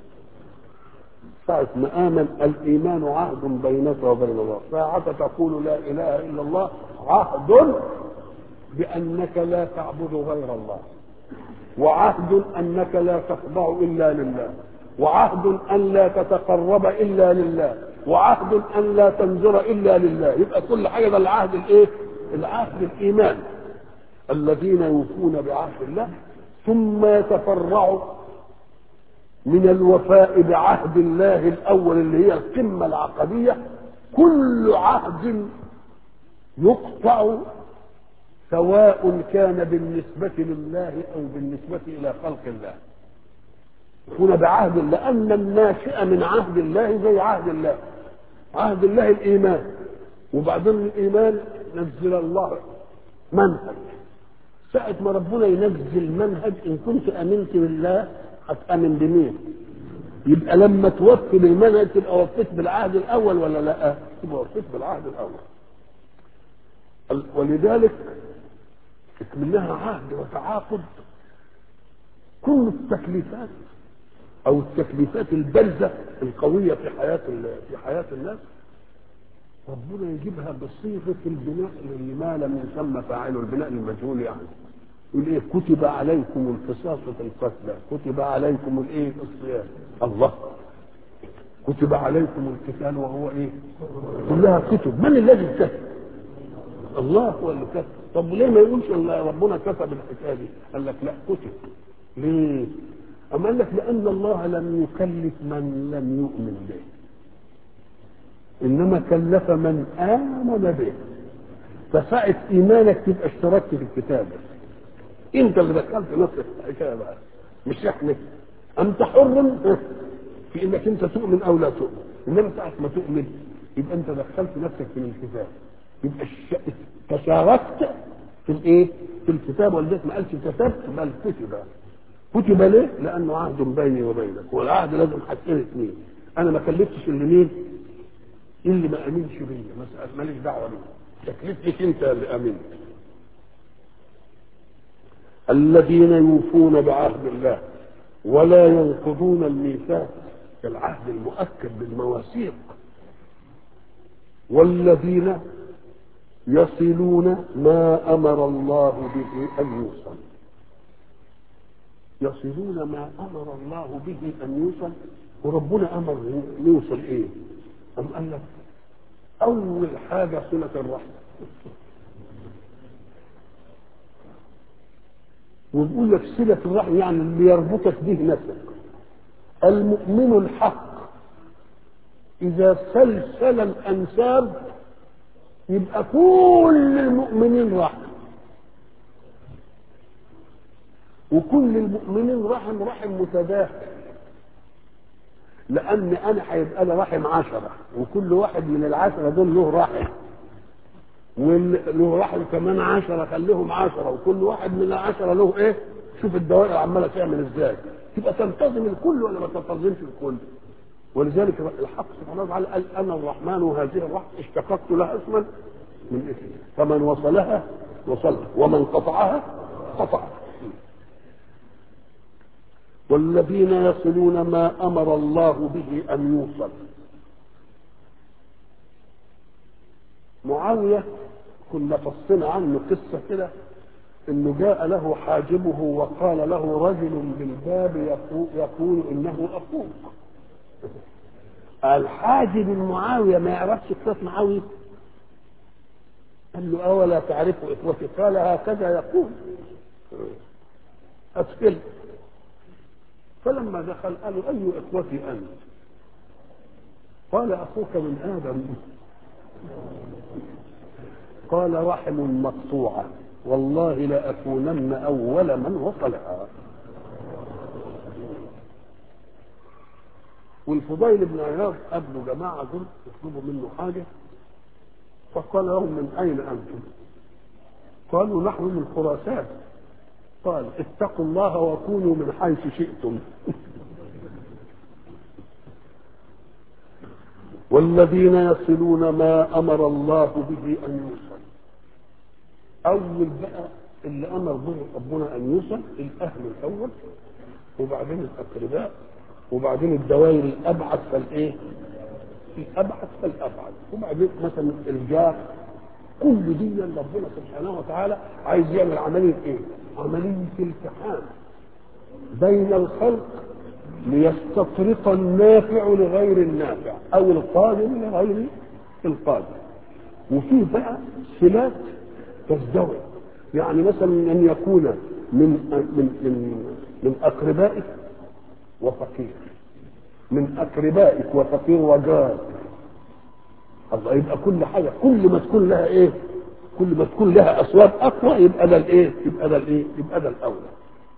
ساعة ما آمن الإيمان عهد بينك وبين الله ساعة تقول لا إله إلا الله عهد بأنك لا تعبد غير الله وعهد أنك لا تخضع إلا لله وعهد أن لا تتقرب إلا لله وعهد أن لا تنذر إلا لله يبقى كل حاجة ده العهد الإيه؟ العهد الإيمان الذين يوفون بعهد الله ثم يتفرعوا من الوفاء بعهد الله الاول اللي هي القمه العقديه كل عهد يقطع سواء كان بالنسبة لله أو بالنسبة إلى خلق الله هنا بعهد الله لأن الناشئ من عهد الله زي عهد الله عهد الله الإيمان وبعدين الإيمان نزل الله منهج ساعة ما ربنا ينزل منهج إن كنت آمنت بالله هتآمن بمين؟ يبقى لما توفي بالمنهج تبقى وفيت بالعهد الأول ولا لا؟ تبقى وفيت بالعهد الأول. ولذلك منها عهد وتعاقد كل التكليفات او التكليفات البارزه القويه في حياه في حياه الناس ربنا يجيبها بصيغه البناء لما لم يسمى فاعله البناء المجهول يعني يقول ايه كتب عليكم القصاص في القتلى كتب عليكم الايه الصيام الله كتب عليكم القتال وهو ايه كلها كتب من الذي كتب الله هو اللي كتب طب ليه ما يقولش الله ربنا كتب الحكايه دي قال لك لا كتب ليه أما قال لك لأن الله لم يكلف من لم يؤمن به إنما كلف من آمن به فساعة إيمانك تبقى اشتركت في الكتابة أنت اللي دخلت نفسك في الحكاية بقى مش إحنا أنت حر في إنك أنت تؤمن أو لا تؤمن إنما ساعة ما تؤمن يبقى أنت دخلت نفسك في الكتاب يبقى الش... تشاركت في الإيه؟ في الكتاب ولذلك ما قالش كتبت بل كتب كتب ليه؟ لأنه عهد بيني وبينك والعهد لازم حاجتين اثنين أنا ما كلفتش اللي مين؟ اللي ما امنش بيا مسألة ماليش دعوه بيه تكلفتك انت اللي امنت الذين يوفون بعهد الله ولا ينقضون الميثاق كالعهد المؤكد بالمواثيق والذين يصلون ما امر الله به ان يوصل يصلون ما امر الله به ان يوصل وربنا امر يوصل ايه أم قال لك أول حاجة صلة الرحم ويقول لك صلة الرحم يعني اللي يربطك به نفسك المؤمن الحق إذا سلسل الأنساب يبقى كل المؤمنين رحم وكل المؤمنين رحم رحم متداخل لان انا هيبقى لي رحم عشرة وكل واحد من العشرة دول له رحم وله رحم كمان عشرة خليهم عشرة وكل واحد من العشرة له ايه شوف الدوائر عمالة تعمل ازاي تبقى تلتزم الكل ولا ما تلتزمش الكل ولذلك الحق سبحانه وتعالى قال انا الرحمن وهذه الرحمة اشتققت لها اسما من اسمي فمن وصلها وصلها ومن قطعها قطعها والذين يصلون ما امر الله به ان يوصل معاويه كنا فصلنا عنه قصه كده انه جاء له حاجبه وقال له رجل بالباب يقول انه اخوك الحاجب المعاويه ما يعرفش قصه معاويه قال له اولا تعرف اخوتي قال هكذا يقول ادخل فلما دخل قالوا أي إخوتي أنت قال أخوك من آدم قال رحم مقطوعة والله لأكونن أول من وصلها والفضيل بن عياض قابلوا جماعة دول يطلبوا منه حاجة فقال لهم من أين أنتم؟ قالوا نحن من خراسان قال اتقوا الله وكونوا من حيث شئتم والذين يصلون ما امر الله به ان يوصل اول بقى اللي امر به ربنا ان يوصل الاهل الاول وبعدين الاقرباء وبعدين الدوائر الابعد فالايه الابعد فالابعد وبعدين مثلا الجار كل دي ربنا سبحانه وتعالى عايز يعمل عمليه ايه؟ عمليه التحام بين الخلق ليستطرق النافع لغير النافع او القادر لغير القادر وفي بقى صلات تزدوج يعني مثلا ان يكون من من من من اقربائك وفقير من اقربائك وفقير وجار الله يبقى كل حاجه كل ما تكون لها ايه كل ما تكون لها اصوات اقوى يبقى ده الايه يبقى ده الايه يبقى ده الاولى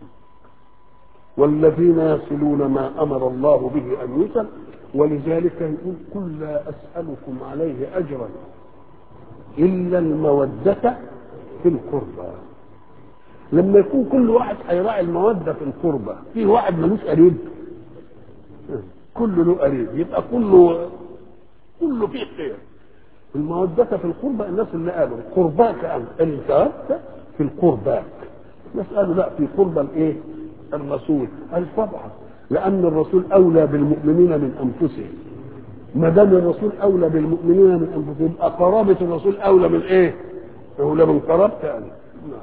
والذين يصلون ما امر الله به ان يوصل ولذلك يقول قل لا اسالكم عليه اجرا إلا المودة في القربى لما يكون كل واحد هيراعي المودة في القربى في واحد ملوش قريب كله له قريب يبقى كله كله فيه خير المودة في القربى الناس اللي قالوا قرباك أنت أنت في القرباك الناس قالوا لا في قربى الإيه؟ الرسول قال طبعا لأن الرسول أولى بالمؤمنين من أنفسهم ما دام الرسول أولى بالمؤمنين من أنفسهم يبقى قرابة الرسول أولى من إيه؟ أولى من قرابتك نعم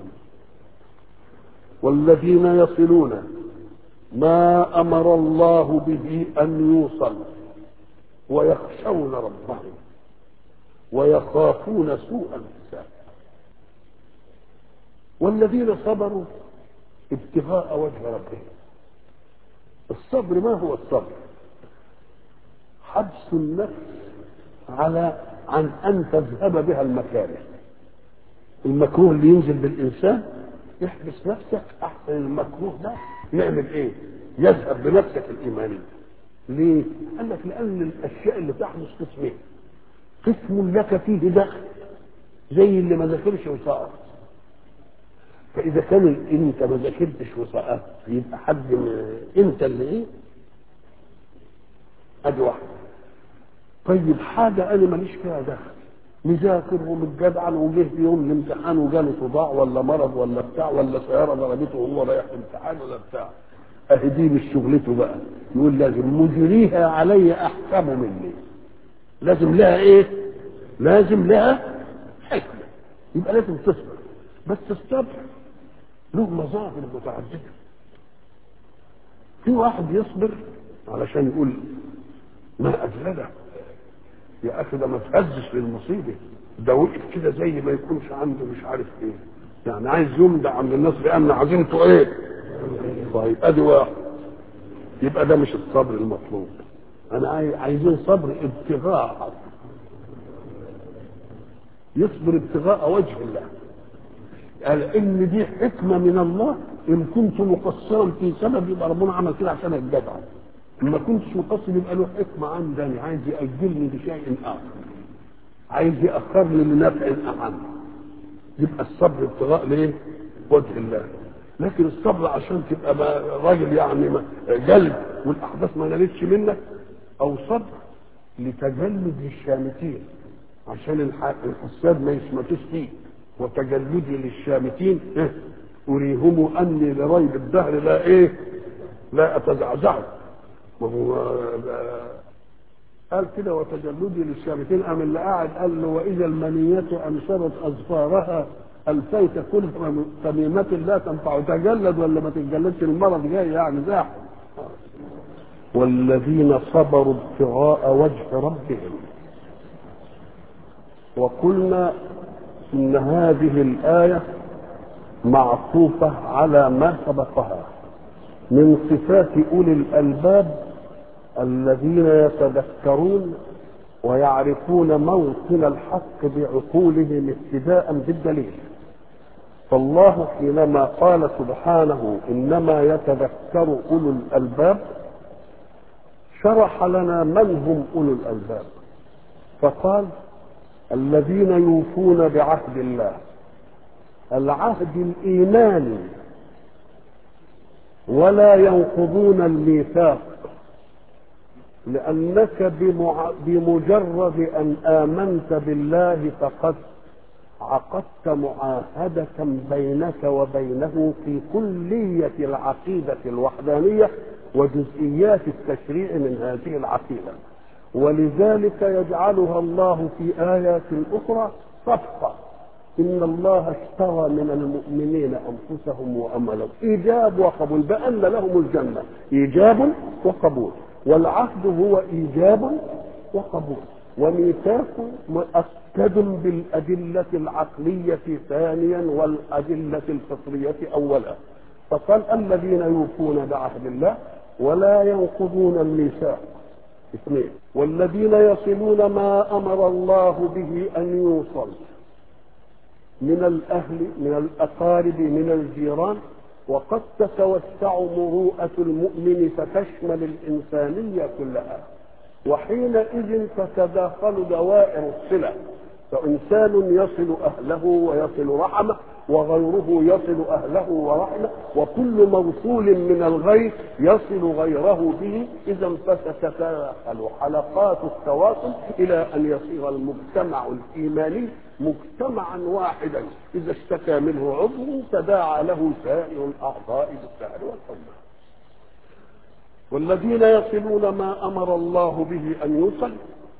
والذين يصلون ما امر الله به ان يوصل ويخشون ربهم ويخافون سوء الحساب والذين صبروا ابتغاء وجه ربهم الصبر ما هو الصبر حبس النفس على عن ان تذهب بها المكاره المكروه اللي ينزل بالانسان احبس نفسك احسن المكروه ده يعمل ايه يذهب بنفسك الايمانيه ليه قال لك لان الاشياء اللي تحدث قسمين قسم لك فيه دخل زي اللي ما ذاكرش وسقط فاذا كان انت ما ذاكرتش وسقطت يبقى حد من انت اللي ايه ادي واحده طيب حاجه انا ماليش فيها دخل مذاكر ومتجدعن وجه يوم الامتحان وجاله صداع ولا مرض ولا بتاع ولا سياره ضربته وهو رايح الامتحان ولا بتاع اهي دي مش شغلته بقى يقول لازم مجريها علي احكم مني لازم لها ايه لازم لها حكمه يبقى لازم تصبر بس الصبر له مظاهر متعدده في واحد يصبر علشان يقول ما اجلده يا اخي ده ما تهزش للمصيبه ده وقف كده زي ما يكونش عنده مش عارف ايه يعني عايز يمدع عند الناس بان عزيمته ايه طيب ادي واحد يبقى ده مش الصبر المطلوب انا عايزين صبر ابتغاء يصبر ابتغاء وجه الله قال ان دي حكمه من الله ان كنت مقصرا في سبب يبقى ربنا عمل كده عشان الجدع ما كنتش مقصر يبقى له حكمه عندني عايز ياجلني بشيء اخر عايز ياخرني لنفع اعم يبقى الصبر ابتغاء ليه؟ وجه الله لكن الصبر عشان تبقى ما راجل يعني ما جلد والاحداث ما نالتش منك او صبر لتجلد الشامتين عشان الحساد ما يشمتوش فيه وتجلدي للشامتين إيه؟ اريهم اني لريب الدهر لا ايه لا اتزعزع وهو قال كده وتجلدي للشامتين قام اللي قاعد قال له واذا المنيه انشرت اظفارها الفيت كل تميمة لا تنفع تجلد ولا ما تتجلدش المرض جاي يعني زاحف والذين صبروا ابتغاء وجه ربهم وقلنا ان هذه الايه معطوفه على ما سبقها من صفات اولي الالباب الذين يتذكرون ويعرفون موطن الحق بعقولهم ابتداء بالدليل فالله حينما قال سبحانه انما يتذكر اولو الالباب شرح لنا من هم اولو الالباب فقال الذين يوفون بعهد الله العهد الايماني ولا ينقضون الميثاق لأنك بمع... بمجرد أن آمنت بالله فقد عقدت معاهدة بينك وبينه في كلية العقيدة الوحدانية وجزئيات التشريع من هذه العقيدة ولذلك يجعلها الله في آيات أخرى صفقة إن الله اشترى من المؤمنين أنفسهم وأملهم إيجاب وقبول بأن لهم الجنة إيجاب وقبول والعهد هو ايجاب وقبول وميثاق مؤكد بالادله العقليه ثانيا والادله الفطريه اولا فقال الذين يوفون بعهد الله ولا ينقضون الميثاق اثنين والذين يصلون ما امر الله به ان يوصل من الاهل من الاقارب من الجيران وقد تتوسع مروءة المؤمن فتشمل الإنسانية كلها وحينئذ تتداخل دوائر الصلة فإنسان يصل أهله ويصل رحمه وغيره يصل أهله ورحمه وكل موصول من الغير يصل غيره به إذا فستتداخل حلقات التواصل إلى أن يصير المجتمع الإيماني مجتمعا واحدا إذا اشتكى منه عضو تداعى له سائر الأعضاء بالسهر والحمى والذين يصلون ما أمر الله به أن يوصل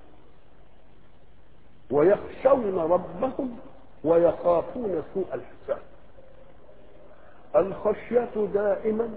ويخشون ربهم ويخافون سوء الحساب الخشية دائما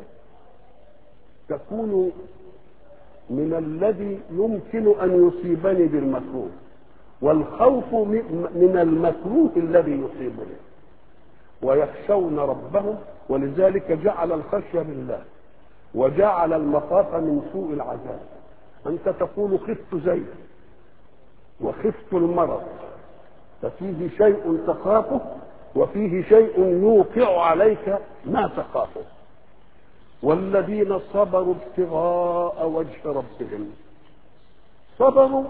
تكون من الذي يمكن أن يصيبني بالمكروه والخوف من المكروه الذي يصيبني ويخشون ربهم ولذلك جعل الخشية بالله وجعل المخاف من سوء العذاب أنت تقول خفت زيد وخفت المرض ففيه شيء تخافه وفيه شيء يوقع عليك ما تخافه والذين صبروا ابتغاء وجه ربهم صبروا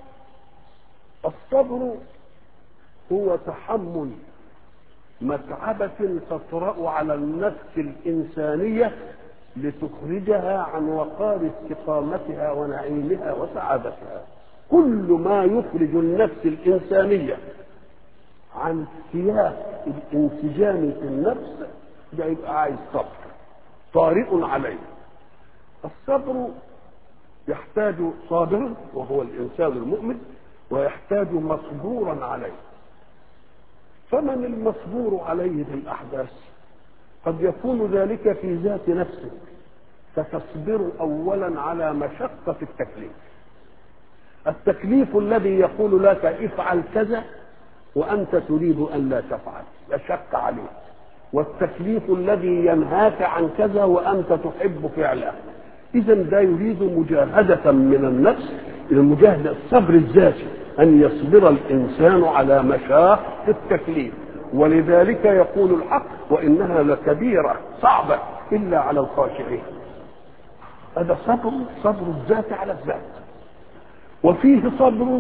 الصبر هو تحمل متعبة تطرأ على النفس الإنسانية لتخرجها عن وقار استقامتها ونعيمها وسعادتها كل ما يخرج النفس الإنسانية عن سياق الانسجام في النفس ده يبقى عايز صبر طارئ عليه الصبر يحتاج صابرا وهو الإنسان المؤمن ويحتاج مصبورا عليه فمن المصبور عليه بالأحداث قد يكون ذلك في ذات نفسك فتصبر أولا على مشقة التكليف التكليف الذي يقول لك افعل كذا وأنت تريد أن لا تفعل يشق عليك والتكليف الذي ينهاك عن كذا وأنت تحب فعله إذا ده يريد مجاهدة من النفس المجاهدة الصبر الذاتي أن يصبر الإنسان على مشاق التكليف ولذلك يقول الحق وإنها لكبيرة صعبة إلا على الخاشعين هذا صبر صبر الذات على الذات وفيه صبر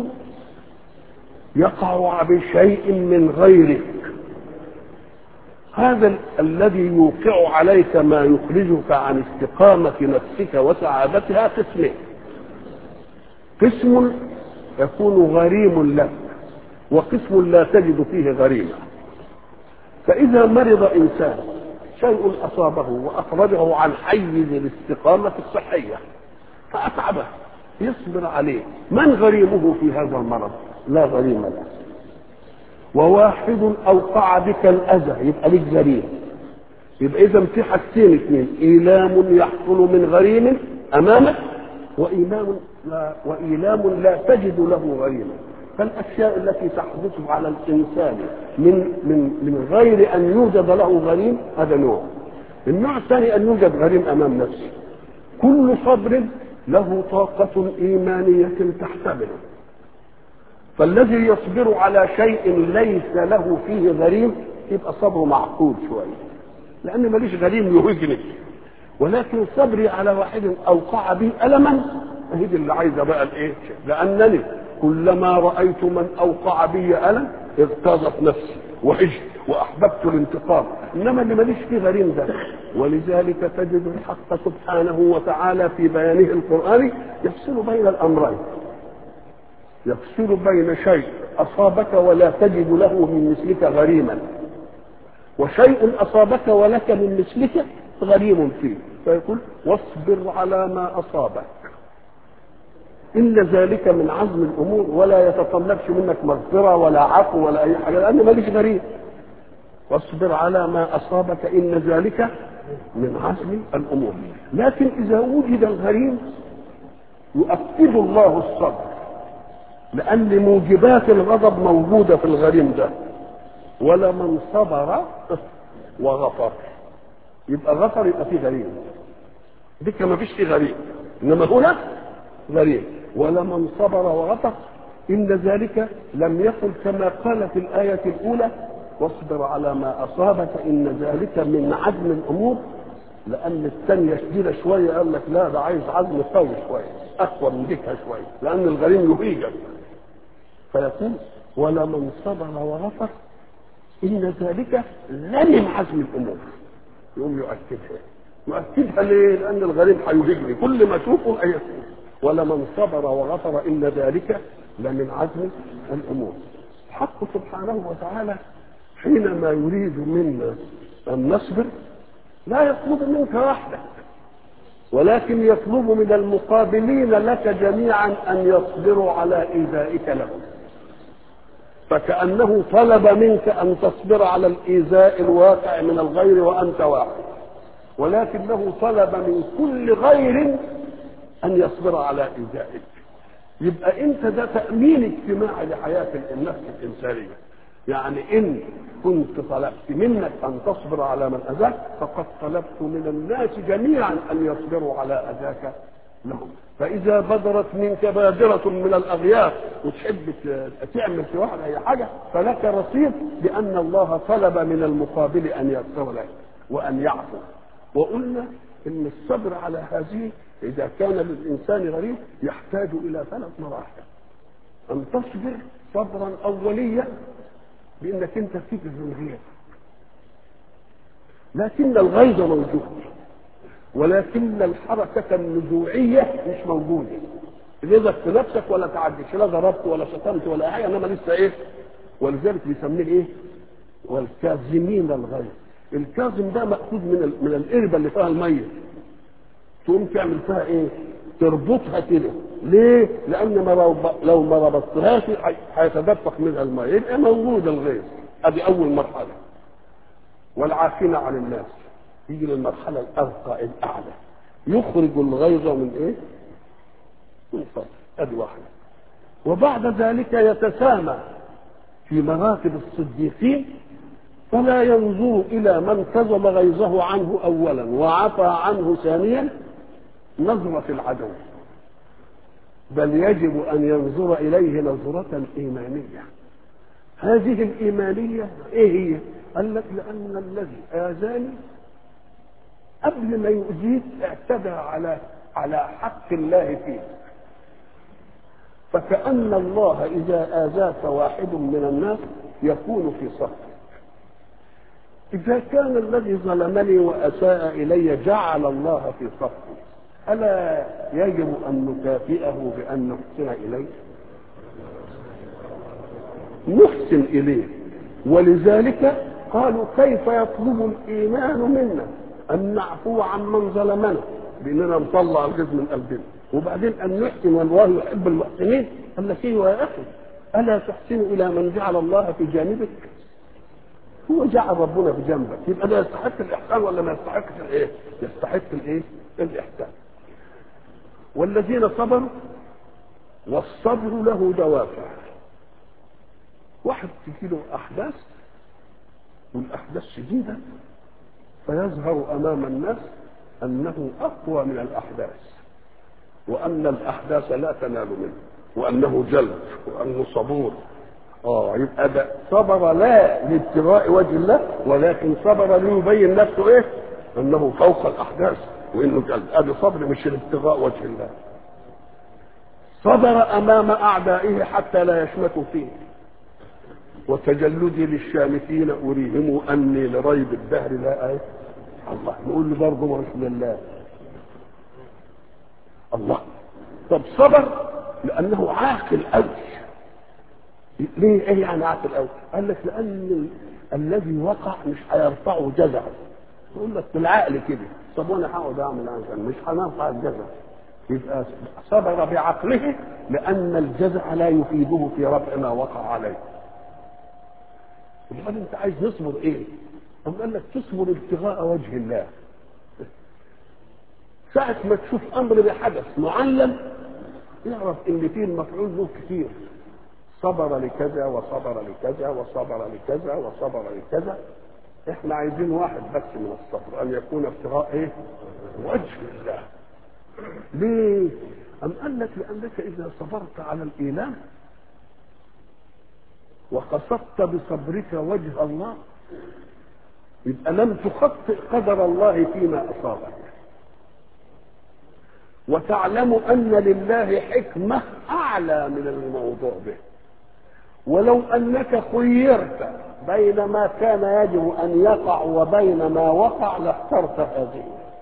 يقع بشيء من غيرك هذا الذي يوقع عليك ما يخرجك عن استقامة نفسك وسعادتها قسمين قسم يكون غريم لك وقسم لا تجد فيه غريمة فإذا مرض إنسان شيء أصابه وأخرجه عن حيز الاستقامة الصحية فأتعبه يصبر عليه من غريمه في هذا المرض لا غريم له وواحد أوقع بك الأذى يبقى لك غريم يبقى إذا في حاجتين اثنين إيلام يحصل من غريم أمامك وإيلام لا وإيلام لا تجد له غريما فالأشياء التي تحدث على الإنسان من من من غير أن يوجد له غريم هذا نوع النوع الثاني أن يوجد غريم أمام نفسه كل صبر له طاقة إيمانية تحتمله فالذي يصبر على شيء ليس له فيه غريم يبقى صبره معقول شوية لأن ماليش غريم يهجني ولكن صبري على واحد أوقع بي ألما هي اللي عايزة بقى الإيه لأنني كلما رأيت من أوقع بي ألم اغتاظت نفسي وحجت وأحببت الانتقام إنما اللي ماليش فيه غريم ده ولذلك تجد الحق سبحانه وتعالى في بيانه القرآني يفصل بين الأمرين يفصل بين شيء أصابك ولا تجد له من مثلك غريما وشيء أصابك ولك من مثلك غريم فيه فيقول واصبر على ما أصابك إن ذلك من عزم الأمور ولا يتطلبش منك مغفرة ولا عفو ولا أي حاجة لأن ماليش غريب واصبر على ما أصابك إن ذلك من عزم الأمور لكن إذا وجد الغريم يؤكد الله الصبر لأن موجبات الغضب موجودة في الغريم ده ولمن صبر وغفر يبقى غفر يبقى فيه غريم ديك ما فيش فيه غريم إنما هنا غريم ولمن صبر وغفر إن ذلك لم يكن كما قال في الآية الأولى واصبر على ما أصابك إن ذلك من عزم الأمور لأن الثانية شديدة شوية قال لك لا ده عايز عزم قوي شوية أقوى من ديكها شوية لأن الغريم يهيجك فيكون ولمن صبر وغفر إن ذلك لمن عزم الأمور يقوم يؤكدها يؤكدها ليه؟ لأن الغريب هيهجني كل ما أشوفه أيسير ولمن صبر وغفر إن ذلك لمن عزم الأمور الحق سبحانه وتعالى حينما يريد منا أن نصبر لا يطلب منك وحدك ولكن يطلب من المقابلين لك جميعا أن يصبروا على إيذائك لهم فكأنه طلب منك أن تصبر على الإيذاء الواقع من الغير وأنت واحد ولكنه طلب من كل غير أن يصبر على إيذائك يبقى أنت ده تأمين اجتماعي لحياة النفس الإنسانية يعني إن كنت طلبت منك أن تصبر على من أذاك فقد طلبت من الناس جميعا أن يصبروا على أذاك لهم فإذا بدرت منك بادرة من الأغيار وتحب تعمل في واحد أي حاجة فلك رصيد بأن الله طلب من المقابل أن يغفر لك وأن يعفو وقلنا إن الصبر على هذه إذا كان للإنسان غريب يحتاج إلى ثلاث مراحل أن تصبر صبرا أوليا بأنك أنت فيك الغير لكن الغيظ موجود ولكن الحركة النزوعية مش موجودة غيظك في نفسك ولا تعديش لا ضربت ولا شتمت ولا حاجة إنما لسه إيه ولذلك بيسميه إيه والكاظمين الغيظ الكاظم ده مأخوذ من ال... من القربة اللي فيها المية تقوم تعمل فيها إيه تربطها كده ليه؟ لأن ما لو, لو ما ربطتهاش هيتدفق منها الماء يبقى موجود الغيظ ادي أول مرحلة والعافين عن الناس يجي للمرحلة الأرقى الأعلى يخرج الغيظ من إيه؟ من فضل ادي واحدة وبعد ذلك يتسامى في مراتب الصديقين فلا ينظر إلى من كظم غيظه عنه أولا وعفى عنه ثانيا نظرة العدو بل يجب أن ينظر إليه نظرة إيمانية هذه الإيمانية إيه هي؟ قال لك لأن الذي آذاني قبل ما يؤذيك اعتدى على على حق الله فيه فكأن الله إذا آذاك واحد من الناس يكون في صفك إذا كان الذي ظلمني وأساء إلي جعل الله في صفي ألا يجب أن نكافئه بأن نحسن إليه نحسن إليه ولذلك قالوا كيف يطلب الإيمان منا أن نعفو عن من ظلمنا بأننا نطلع الغيظ من قلبنا وبعدين أن نحسن والله يحب المحسنين قال لك ايوه يا أخي ألا تحسن إلى من جعل الله في جانبك هو جعل ربنا في جنبك يبقى ده يستحق الإحسان ولا ما يستحقش الإيه؟ يستحق الإيه؟ الإحسان والذين صبروا والصبر له دوافع واحد تجي له احداث والاحداث شديده فيظهر امام الناس انه اقوى من الاحداث وان الاحداث لا تنال منه وانه جلد وانه صبور اه يبقى ده صبر لا لابتغاء وجه الله ولكن صبر ليبين نفسه ايه انه فوق الاحداث وانه جلد ادي صبر مش لابتغاء وجه الله صبر امام اعدائه حتى لا يشمتوا فيه وتجلدي للشامتين اريهم اني لريب الدهر لا آية الله نقول له برضه مش لله الله طب صبر لانه عاقل قوي ليه ايه يعني عاقل قوي قال لك لان الذي وقع مش هيرفعه جزع يقول لك بالعقل كده طب وانا هقعد اعمل عشان مش هنرفع الجزع يبقى صبر بعقله لان الجزع لا يفيده في رفع ما وقع عليه امال انت عايز نصبر ايه؟ أم قال لك تصبر ابتغاء وجه الله ساعة ما تشوف أمر بحدث معلم اعرف إن فيه المفعول له كتير صبر لكذا وصبر لكذا وصبر لكذا وصبر لكذا احنا عايزين واحد بس من الصبر ان يكون ابتغاء ايه وجه الله ليه ام قال لك لانك اذا صبرت على الايمان وقصدت بصبرك وجه الله يبقى لم تخطئ قدر الله فيما اصابك وتعلم ان لله حكمه اعلى من الموضوع به ولو انك خيرت بين ما كان يجب ان يقع وبين ما وقع لاخترت هذه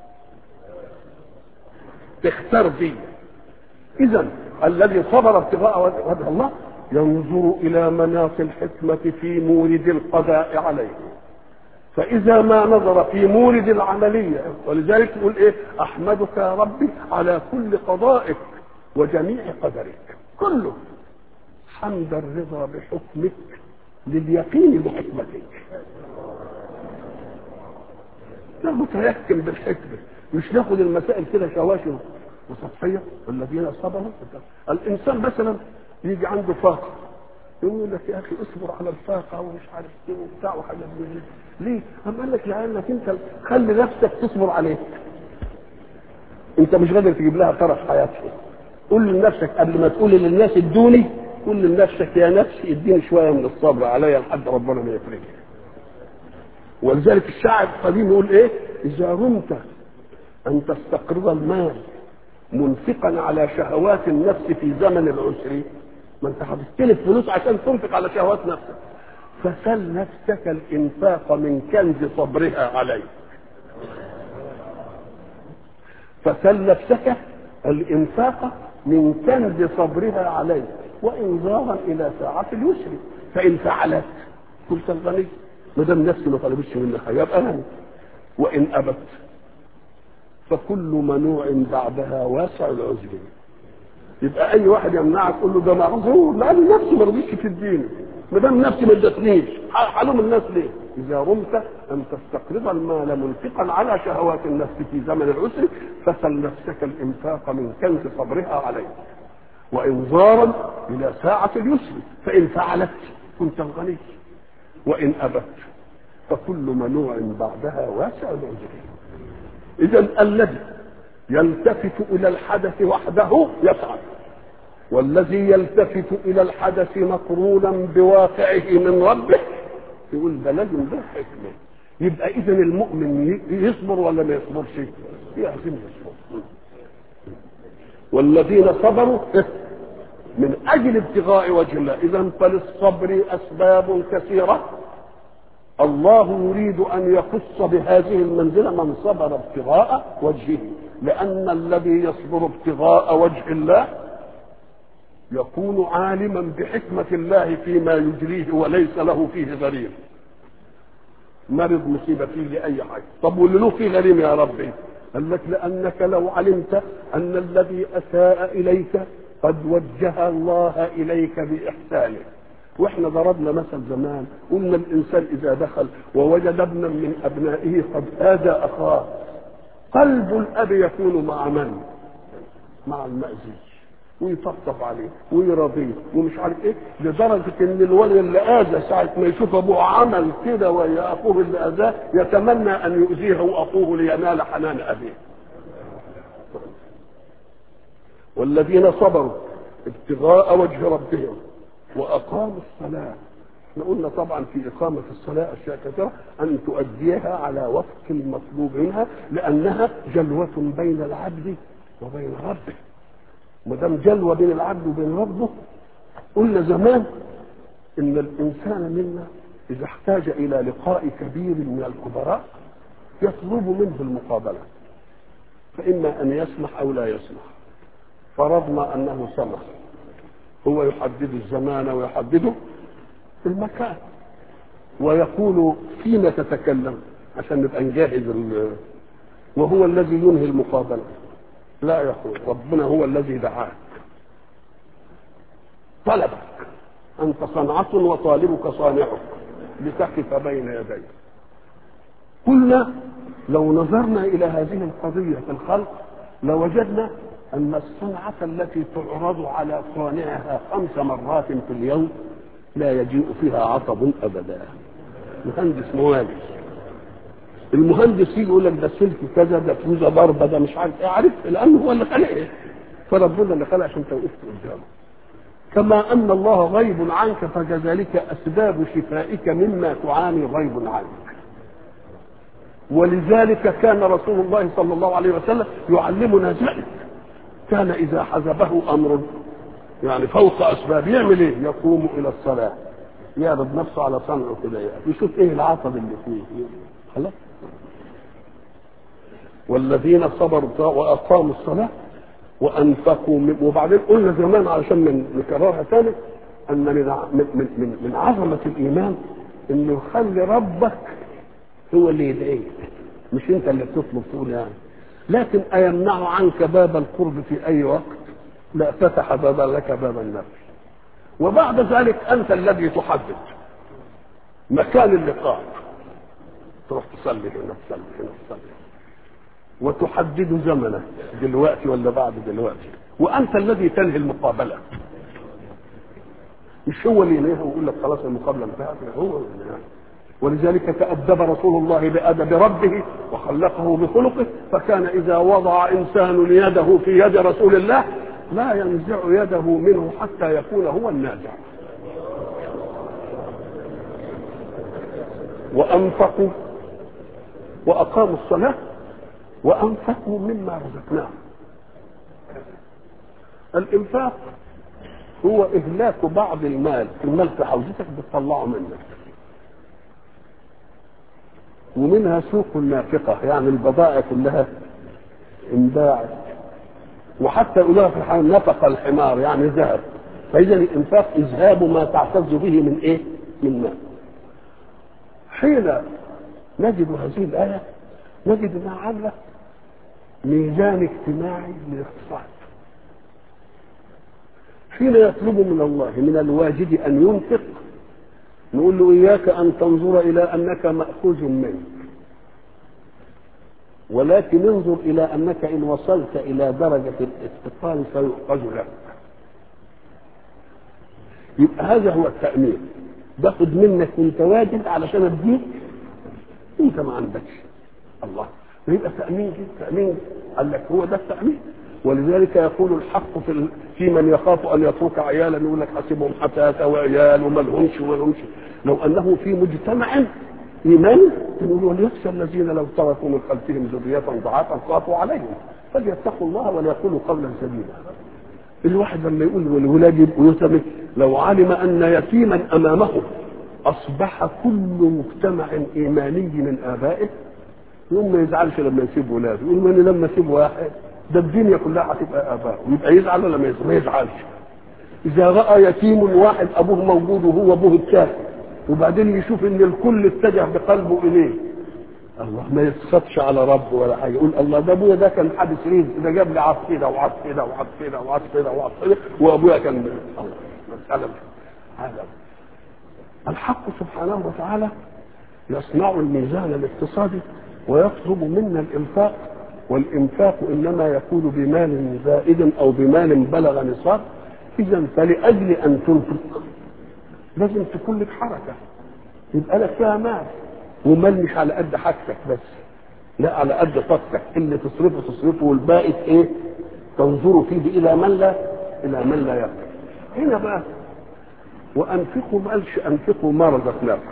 تختار دي اذا الذي صبر ابتغاء وجه الله ينظر الى مناط الحكمه في مورد القضاء عليه فاذا ما نظر في مورد العمليه ولذلك يقول ايه احمدك يا ربي على كل قضائك وجميع قدرك كله حمد الرضا بحكمك لليقين بحكمتك لا متيقن بالحكمة مش ناخد المسائل كده شواشي وسطحية والذين صبروا الإنسان مثلا يجي عنده فاقة يقول لك يا أخي اصبر على الفاقة ومش عارف ايه وبتاع وحاجات من دي ليه؟ أما قال لك لأنك أنت خلي نفسك تصبر عليه أنت مش قادر تجيب لها طرف حياتها قول لنفسك قبل ما تقول للناس ادوني قول لنفسك يا نفسي اديني شويه من الصبر عليا لحد ربنا ما يفرج ولذلك الشاعر القديم يقول ايه اذا رمت ان تستقرض المال منفقا على شهوات النفس في زمن العسر ما انت هتستلف فلوس عشان تنفق على شهوات نفسك فسل نفسك الانفاق من كنز صبرها عليك فسل نفسك الانفاق من كنز صبرها عليك وانظارا الى ساعة اليسر فان فعلت كنت الغني ما دام نفسي ما طلبتش مني حاجه يبقى انا وان ابت فكل منوع بعدها واسع العذر يبقى اي واحد يمنعك تقول له ده معذور لان نفسي ما رضيتش تديني ما دام نفسي ما ادتنيش حلوم الناس ليه؟ اذا رمت ان تستقرض المال منفقا على شهوات النفس في زمن العسر فسل نفسك الانفاق من كنز صبرها عليك وانظارا الى ساعة اليسر فان فعلت كنت الغني وان ابت فكل منوع بعدها واسع العذر اذا الذي يلتفت الى الحدث وحده يسعد والذي يلتفت الى الحدث مقرونا بواقعه من ربه يقول ده لازم ده حكمه يبقى اذا المؤمن يصبر ولا ما يصبرش لازم يصبر والذين صبروا من اجل ابتغاء وجه الله اذا فللصبر اسباب كثيره الله يريد ان يخص بهذه المنزله من صبر ابتغاء وجهه لان الذي يصبر ابتغاء وجه الله يكون عالما بحكمه الله فيما يجريه وليس له فيه غريم مرض مصيبه فيه لاي حاجه طب واللي له فيه غريم يا ربي قال لك لانك لو علمت ان الذي اساء اليك قد وجه الله اليك باحسانه واحنا ضربنا مثل زمان قلنا الانسان اذا دخل ووجد ابنا من ابنائه قد اذى اخاه قلب الاب يكون مع من مع المأذي ويطبطب عليه ويرضيه ومش عارف ايه لدرجه ان الولد اللي اذى ساعه ما يشوف ابوه عمل كده ويا اخوه اللي اذاه يتمنى ان يؤذيه اخوه لينال حنان ابيه والذين صبروا ابتغاء وجه ربهم واقاموا الصلاه احنا قلنا طبعا في اقامه الصلاه اشياء كثيره ان تؤديها على وفق المطلوب منها لانها جلوه بين العبد وبين ربه ما دام جلوه بين العبد وبين ربه قلنا زمان ان الانسان منا اذا احتاج الى لقاء كبير من الكبراء يطلب منه المقابله فاما ان يسمح او لا يسمح فرضنا انه سمح هو يحدد الزمان ويحدده المكان ويقول فيما تتكلم عشان نبقى نجهز وهو الذي ينهي المقابله لا يقول ربنا هو الذي دعاك طلبك انت صنعة وطالبك صانعك لتقف بين يديه قلنا لو نظرنا الى هذه القضية في الخلق لوجدنا ان الصنعة التي تعرض على صانعها خمس مرات في اليوم لا يجيء فيها عطب ابدا مهندس موالي المهندس يجي يقول لك ده سلك كذا ده فوزه ضربه ده مش عارف ايه عارف لانه هو اللي خلقه فربنا اللي خلق عشان انت وقفت قدامه كما ان الله غيب عنك فكذلك اسباب شفائك مما تعاني غيب عنك ولذلك كان رسول الله صلى الله عليه وسلم يعلمنا ذلك كان اذا حزبه امر يعني فوق اسباب يعمل ايه يقوم الى الصلاه يعرض نفسه على صنعه كده يشوف ايه العصب اللي فيه خلاص والذين صبروا واقاموا الصلاه وانفقوا من وبعدين قلنا زمان علشان من نكررها تاني ان من من من, من عظمه الايمان انه يخلي ربك هو اللي يدعيك مش انت اللي بتطلب تقول يعني لكن ايمنع عنك باب القرب في اي وقت لا فتح بابا لك باب النفس وبعد ذلك انت الذي تحدد مكان اللقاء تروح تصلي هنا تصلي هنا تصلي وتحدد زمنه دلوقتي ولا بعد دلوقتي وانت الذي تنهي المقابله مش هو اللي ينهيها ويقول لك خلاص المقابله انتهت هو اللي ينهيها ولذلك تأدب رسول الله بأدب ربه وخلقه بخلقه فكان إذا وضع إنسان يده في يد رسول الله لا ينزع يده منه حتى يكون هو النازع وأنفقوا وأقاموا الصلاة وأنفقوا مما رزقناهم الإنفاق هو إهلاك بعض المال المال في حوزتك بتطلعه منك ومنها سوق النافقة يعني البضائع كلها انباعت وحتى يقولوها في الحال نفق الحمار يعني ذهب فإذا الإنفاق إذهاب ما تعتز به من إيه؟ من مال حين نجد هذه الآية نجد أنها عاملة ميزان اجتماعي للاقتصاد حين يطلب من الله من الواجد أن ينفق نقول له إياك أن تنظر إلى أنك مأخوذ منك ولكن انظر إلى أنك إن وصلت إلى درجة الافتقار سيؤخذ لك يبقى هذا هو التأمين باخد منك وانت واجد علشان اديك انت ما عندكش الله يبقى تأمين كده تأمين قال لك هو ده التأمين ولذلك يقول الحق في في من يخاف ان يترك عيالا يقول لك حسبهم حتاتا وعيال وما لهمش وما لهمش لو انه في مجتمع ايمان يقول وليخشى الذين لو تركوا من خلفهم ذريه ضعافا خافوا عليهم فليتقوا الله وليقولوا قولا سديدا الواحد لما يقول والولاد يبقوا يتمك لو علم ان يتيما امامه اصبح كل مجتمع ايماني من ابائه يوم ما يزعلش لما يسيب ولاده يقول ما انا لما اسيب واحد ده الدنيا كلها هتبقى اباء يبقى يزعل ولا ما يزعل؟ ما يزعلش اذا راى يتيم واحد ابوه موجود وهو ابوه الكافر وبعدين يشوف ان الكل اتجه بقلبه اليه الله ما يسخطش على ربه ولا حاجه يقول الله ده ابويا ده كان حادث رزق ده جاب لي عص كده وعص كده وعص كده وعص كده وعص كده وابويا كان الله مساله هذا الحق سبحانه وتعالى يصنع الميزان الاقتصادي ويطلب منا الانفاق والانفاق انما يكون بمال زائد او بمال بلغ نصاب اذا فلاجل ان تنفق لازم تكون لك حركه يبقى لك فيها مال ومال مش على قد حاجتك بس لا على قد طاقتك اللي تصرفه تصرفه والباقي ايه تنظر فيه الى من لا الى من لا يقدر هنا بقى وانفقوا ما قالش انفقوا ما رزقناكم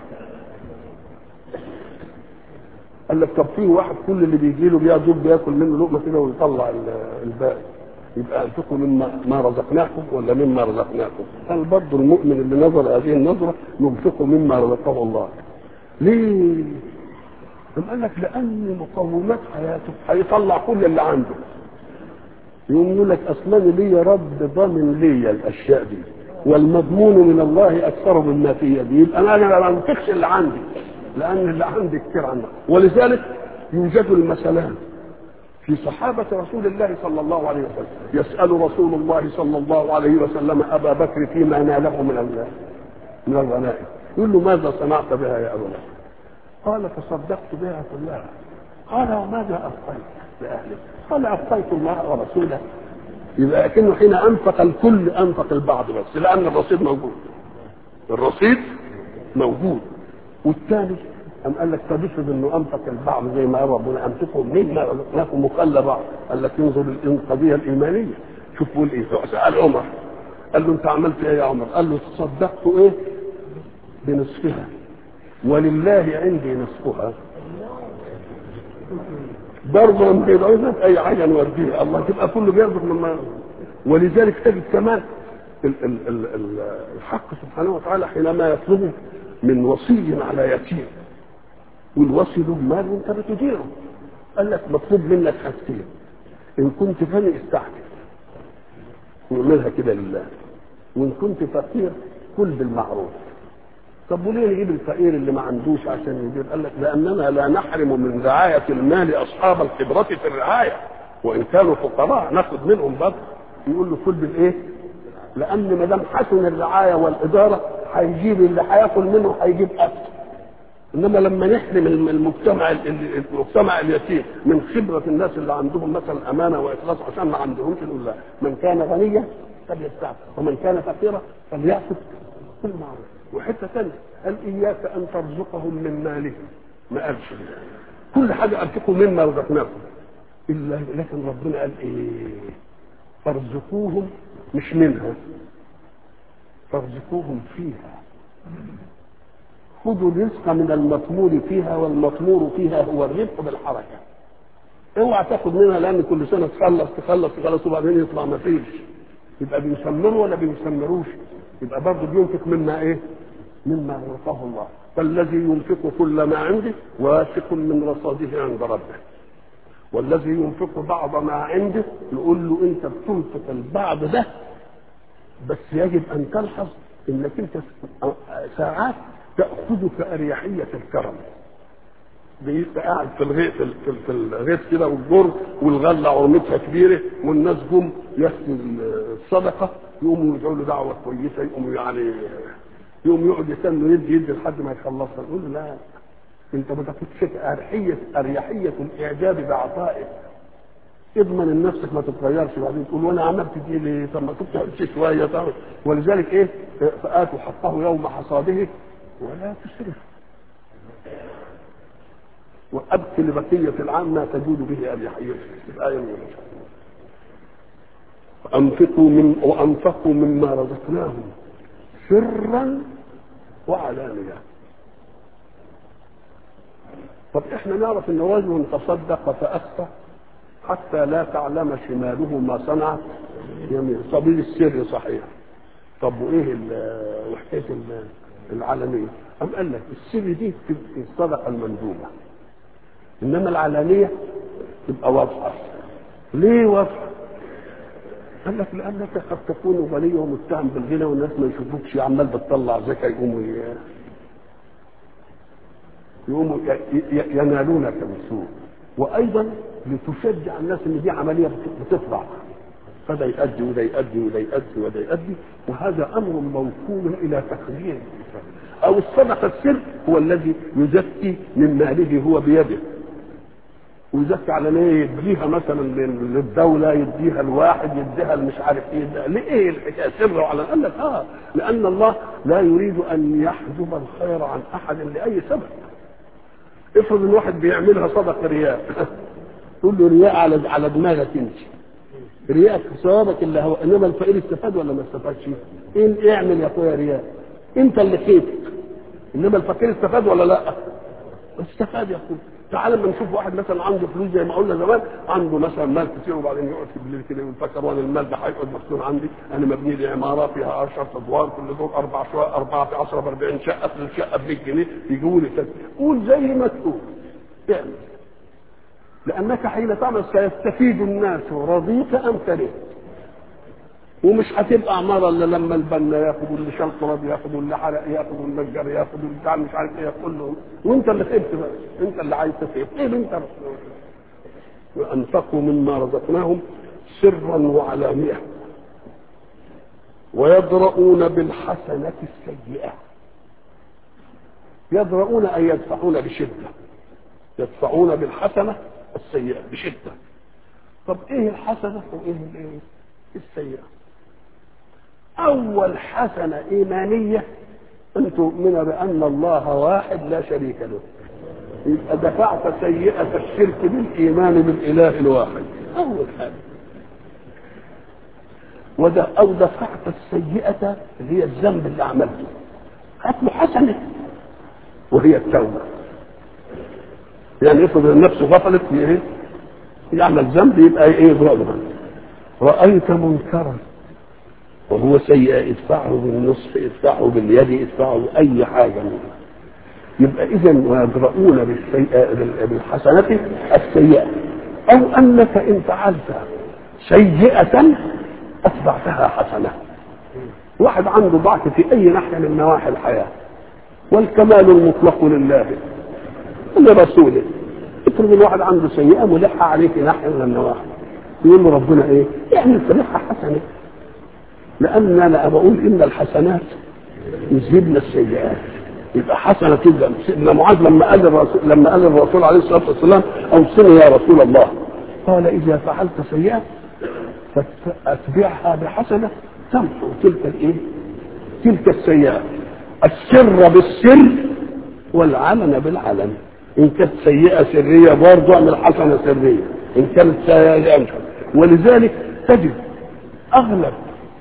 قال لك طب في واحد كل اللي بيجي له بيا بياكل منه لقمه كده ويطلع الباقي يبقى انفقوا مما ما رزقناكم ولا مما رزقناكم قال برضه المؤمن اللي نظر هذه النظره ينفقوا مما رزقه الله ليه؟ قام قال لك لان مقومات حياته هيطلع كل اللي عنده يقوم يقول لك اصلا لي يا رب ضامن لي الاشياء دي والمضمون من الله اكثر مما في يدي يبقى انا ما انفقش اللي عندي لان اللي عندي كتير عنه ولذلك يوجد المثلان في صحابة رسول الله صلى الله عليه وسلم يسأل رسول الله صلى الله عليه وسلم أبا بكر فيما ناله من من الغنائم يقول له ماذا صنعت بها يا أبا بكر قال تصدقت بها كلها قال وماذا أبقيت لأهلك قال أبقيت الله ورسوله يبقى كأنه حين أنفق الكل أنفق البعض بس لأن الرصيد موجود الرصيد موجود والثاني أم قال لك طب افرض انه انفق البعض زي ما قال ربنا انفقوا مما رزقناكم مخلى بعض قال لك انظر القضيه الايمانيه شوف بيقول ايه سال عمر قال له انت عملت ايه يا عمر؟ قال له تصدقت ايه؟ بنصفها ولله عندي نصفها برضه ما بيدعونا في اي حاجه نوديها الله تبقى كله بيرزق مما ولذلك تجد كمان ال ال ال ال الحق سبحانه وتعالى حينما يطلب من وصي على يتيم والوصي له مال وانت بتديره قال لك مطلوب منك حاجتين ان كنت غني استعجل واعملها كده لله وان كنت فقير كل بالمعروف طب وليه نجيب الفقير اللي ما عندوش عشان يدير قال لك لاننا لا نحرم من رعايه المال اصحاب الخبره في الرعايه وان كانوا فقراء ناخد منهم برضه يقول له كل بالايه؟ لان ما دام حسن الرعايه والاداره هيجيب اللي هياكل منه هيجيب اكل انما لما نحرم المجتمع المجتمع اليتيم من خبره الناس اللي عندهم مثلا امانه واخلاص عشان ما عندهمش نقول لا من كان غنيا فليستعفف ومن كان فقيرا فليأخذ بالمعروف وحته ثانيه قال اياك ان ترزقهم من مالهم ما قالش كل حاجه انفقوا مما رزقناكم الا لكن ربنا قال ايه فارزقوهم مش منها فارزقوهم فيها خذوا الرزق من المطمور فيها والمطمور فيها هو الربح بالحركه اوعى تاخد منها لان كل سنه تخلص تخلص تخلص وبعدين يطلع ما فيش يبقى بيسمروا ولا بيسمروش يبقى برضه بينفق مما ايه مما رزقه الله فالذي ينفق كل ما عنده واثق من رصاده عند ربه والذي ينفق بعض ما عنده نقول له انت بتنفق البعض ده بس يجب ان تلحظ انك انت ساعات تاخذك اريحيه الكرم بيبقى قاعد في الغيط في, في, في الغيط كده والجر والغله عرمتها كبيره والناس جم ياخدوا الصدقه يقوموا يدعوا له دعوه كويسه يقوموا يعني يقوم يقعد يستنوا يدي يدي لحد ما يخلصها نقول له لا انت ما تاخدش اريحيه اريحيه الاعجاب بعطائك اضمن ان نفسك ما تتغيرش بعدين تقول وانا عملت دي ليه؟ طب ما كنت عملت شويه طب ولذلك ايه فاتوا حقه يوم حصاده ولا تسرف وابق لبقيه العام ما تجود به اريحيه الايه الاولى وانفقوا من وانفقوا مما رزقناهم سرا وعلانيه طب احنا نعرف ان رجل تصدق فاخفى حتى لا تعلم شماله ما صنعت يمين سبيل السر صحيح طب وايه وحكايه العلنيه أم قال لك السر دي في الصدقه المندوبه انما العلانيه تبقى واضحه ليه واضحه قال لك لانك قد تكون غني ومتهم بالغنى والناس ما يشوفوكش عمال بتطلع زكاه يقوموا يقوموا ينالونك بالسوء وايضا لتشجع الناس ان دي عمليه بتطلع فده يؤدي وده يؤدي وده يؤدي وده يؤدي وهذا امر موكول الى تقدير او الصدقه السر هو الذي يزكي من ماله هو بيده ويزكي على ايه يديها مثلا للدوله يديها الواحد يديها مش عارف ايه ليه الحكايه سر وعلى قال لك اه لان الله لا يريد ان يحجب الخير عن احد لاي سبب افرض ان واحد بيعملها صدقه رياء تقول له رياء على على دماغك انت رياء في ثوابك اللي هو انما الفقير استفاد ولا ما استفادش؟ ايه اعمل يا اخويا رياء انت اللي خيبك انما الفقير استفاد ولا لا؟ استفاد يا اخويا تعال لما نشوف واحد مثلا عنده فلوس زي ما قلنا زمان عنده مثلا مال كتير وبعدين يقعد في بالليل كده ويفكر وانا المال ده هيقعد مفتون عندي انا مبني لي عماره فيها 10 ادوار كل دور اربع شقق اربعه في 10 ب 40 شقه في الشقه ب 100 جنيه يجوا لي كده قول زي ما تقول اعمل لانك حين تعمل سيستفيد الناس رضيت ام كرهت ومش هتبقى عماره الا لما البنا ياخد واللي شال تراب ياخد واللي حرق ياخد والنجار ياخد واللي بتاع مش عارف ايه كلهم وانت اللي خبت بقى انت اللي عايز تخيب ايه انت وانفقوا مما رزقناهم سرا وعلانيه ويدرؤون بالحسنة السيئة يدرؤون أي يدفعون بشدة يدفعون بالحسنة السيئة بشدة طب ايه الحسنة وايه الايه السيئة أول حسنة إيمانية أن تؤمن بأن الله واحد لا شريك له يبقى دفعت سيئة الشرك بالإيمان بالإله الواحد أول حاجة وده أو دفعت السيئة اللي هي الذنب اللي عملته هات له حسنة وهي التوبة يعني افرض النفس غفلت في ايه؟ يعمل ذنب يبقى ايه ظالما رأيت منكرا وهو سيئة ادفعه بالنصف ادفعه باليد ادفعه بأي حاجة منه يبقى إذا ويدرؤون بالسيئة بالحسنة السيئة أو أنك إن فعلت سيئة أتبعتها حسنة واحد عنده ضعف في أي ناحية من نواحي الحياة والكمال المطلق لله ولرسوله افرض الواحد عنده سيئة ملحة عليه في ناحية من النواحي يقول له ربنا ايه؟ اعمل صالحة حسنة لأن أنا بقول إن الحسنات يذهبن السيئات يبقى حسنة تبقى سيدنا معاذ لما قال الرسول لما قال الرسول عليه الصلاة والسلام أوصني يا رسول الله قال إذا فعلت سيئة فأتبعها بحسنة تمحو تلك الإيه؟ تلك السيئة السر بالسر والعلن بالعلن إن كانت سيئة سرية برضه اعمل حسنة سرية إن كانت سيئة ولذلك تجد أغلب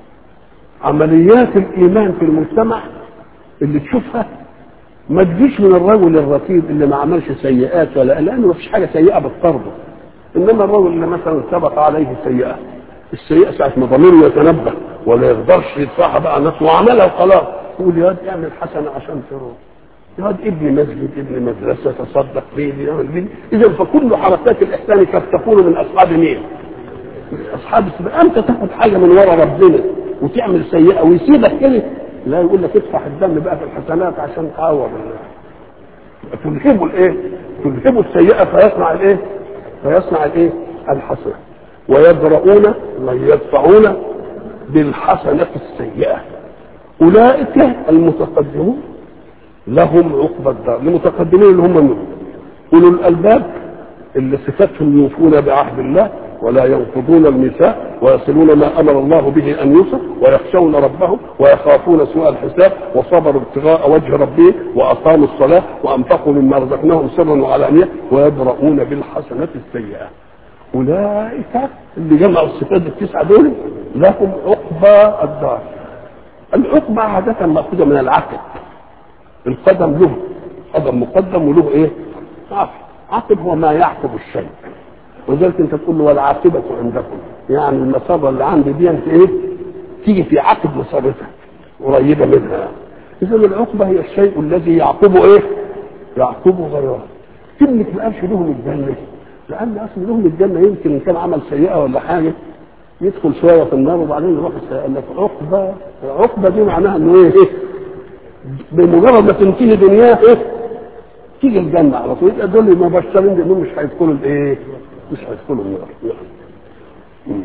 عمليات الإيمان في المجتمع اللي تشوفها ما تجيش من الرجل الرتيب اللي ما عملش سيئات ولا لانه ما فيش حاجه سيئه بتطرده انما الرجل اللي مثلا سبق عليه سيئه السيئه ساعه ما ضميره يتنبه ولا يقدرش يدفعها بقى الناس وعملها وخلاص يقول يا واد اعمل حسنه عشان تروح يا واد ابن مسجد ابن مدرسه تصدق بيه يعمل بيه اذا فكل حركات الاحسان قد تكون من اصحاب مين؟ اصحاب السبيل انت تاخد حاجه من ورا ربنا وتعمل سيئه ويسيبك كده لا يقول لك ادفع الدم بقى في الحسنات عشان تعوض تلهبوا الايه؟ تلهبوا السيئه فيصنع الايه؟ فيصنع الايه؟ الحسنه ويدرؤون ويدفعون بالحسنه السيئه اولئك المتقدمون لهم عقبى الدار المتقدمين اللي هم منهم اولو الالباب اللي صفاتهم يوفون بعهد الله ولا ينقضون الميثاق ويصلون ما امر الله به ان يوصل ويخشون ربهم ويخافون سوء الحساب وصبروا ابتغاء وجه ربهم واقاموا الصلاه وانفقوا مما رزقناهم سرا وعلانيه ويدرؤون بالحسنه السيئه اولئك اللي جمعوا الصفات التسعه دول لهم عقبى الدار العقبى عاده ماخوذه من العقب القدم له قدم مقدم وله ايه؟ عقب عقب هو ما يعقب الشيء ولذلك انت تقول له والعاقبة عندكم يعني المصابة اللي عندي دي انت ايه تيجي في عقب مصابتها قريبة منها اذا العقبة هي الشيء الذي يعقبه ايه يعقبه غيره كلمة ما قالش لهم الجنة لأن أصل لهم الجنة يمكن إن كان عمل سيئة ولا حاجة يدخل شوية في النار وبعدين يروح قال لك عقبة عقبة دي معناها إنه إيه بمجرد ما تنتهي دنياه إيه تيجي الجنة على طول يبقى دول المبشرين دول مش هيدخلوا الإيه مش هيدخلوا النار يعني.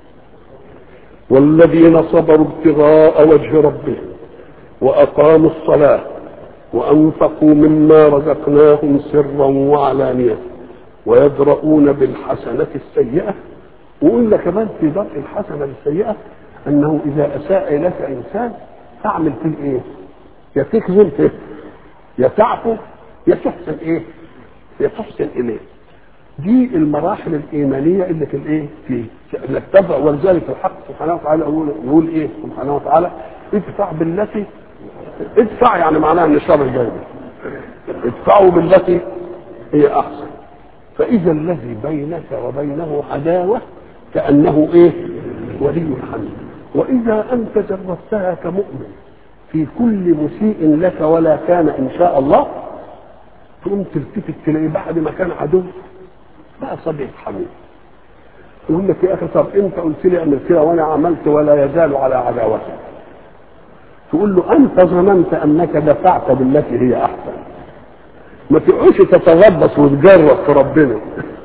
والذين صبروا ابتغاء وجه ربهم وأقاموا الصلاة وأنفقوا مما رزقناهم سرا وعلانية ويدرؤون بالحسنة السيئة وقلنا كمان في درء الحسنة السيئة أنه إذا أساء إليك إنسان تعمل فيه إيه؟ يا تكذب فيه يا تعفو يا تحسن إيه؟ يا تحسن إليه دي المراحل الايمانيه اللي في الايه في انك تدعو ولذلك الحق سبحانه وتعالى يقول يقول ايه سبحانه وتعالى ادفع بالتي ادفع يعني معناها ان الشر جاي ادفعوا بالتي هي احسن فاذا الذي بينك وبينه عداوه كانه ايه ولي حميد واذا انت جربتها كمؤمن في كل مسيء لك ولا كان ان شاء الله تقوم تلتفت تلاقي بعد ما كان عدو بقى صديق حبيب يقول لك يا اخي طب انت قلت لي اعمل كده وانا عملت ولا يزال على عداوتك تقول له انت ظننت انك دفعت بالتي هي احسن ما تقعدش تتغبص وتجرب في ربنا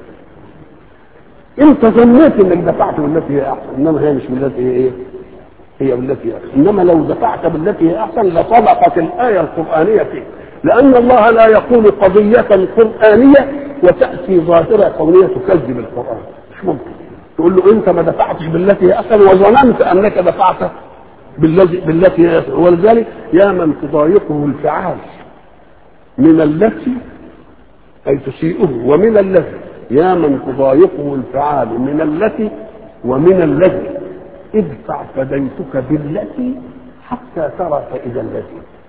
انت ظنيت انك دفعت بالتي هي احسن انما هي مش بالتي هي ايه هي بالتي هي احسن انما لو دفعت بالتي هي احسن لصدقت الايه القرانيه فيه لان الله لا يقول قضيه قرانيه وتاتي ظاهره كونيه تكذب القران مش ممكن تقول له انت ما دفعتش بالتي هي احسن وظننت انك دفعت بالذي بالتي هي احسن ولذلك يا من تضايقه الفعال من التي اي تسيئه ومن الذي يا من تضايقه الفعال من التي ومن الذي ادفع فديتك بالتي حتى ترى فإذا الذي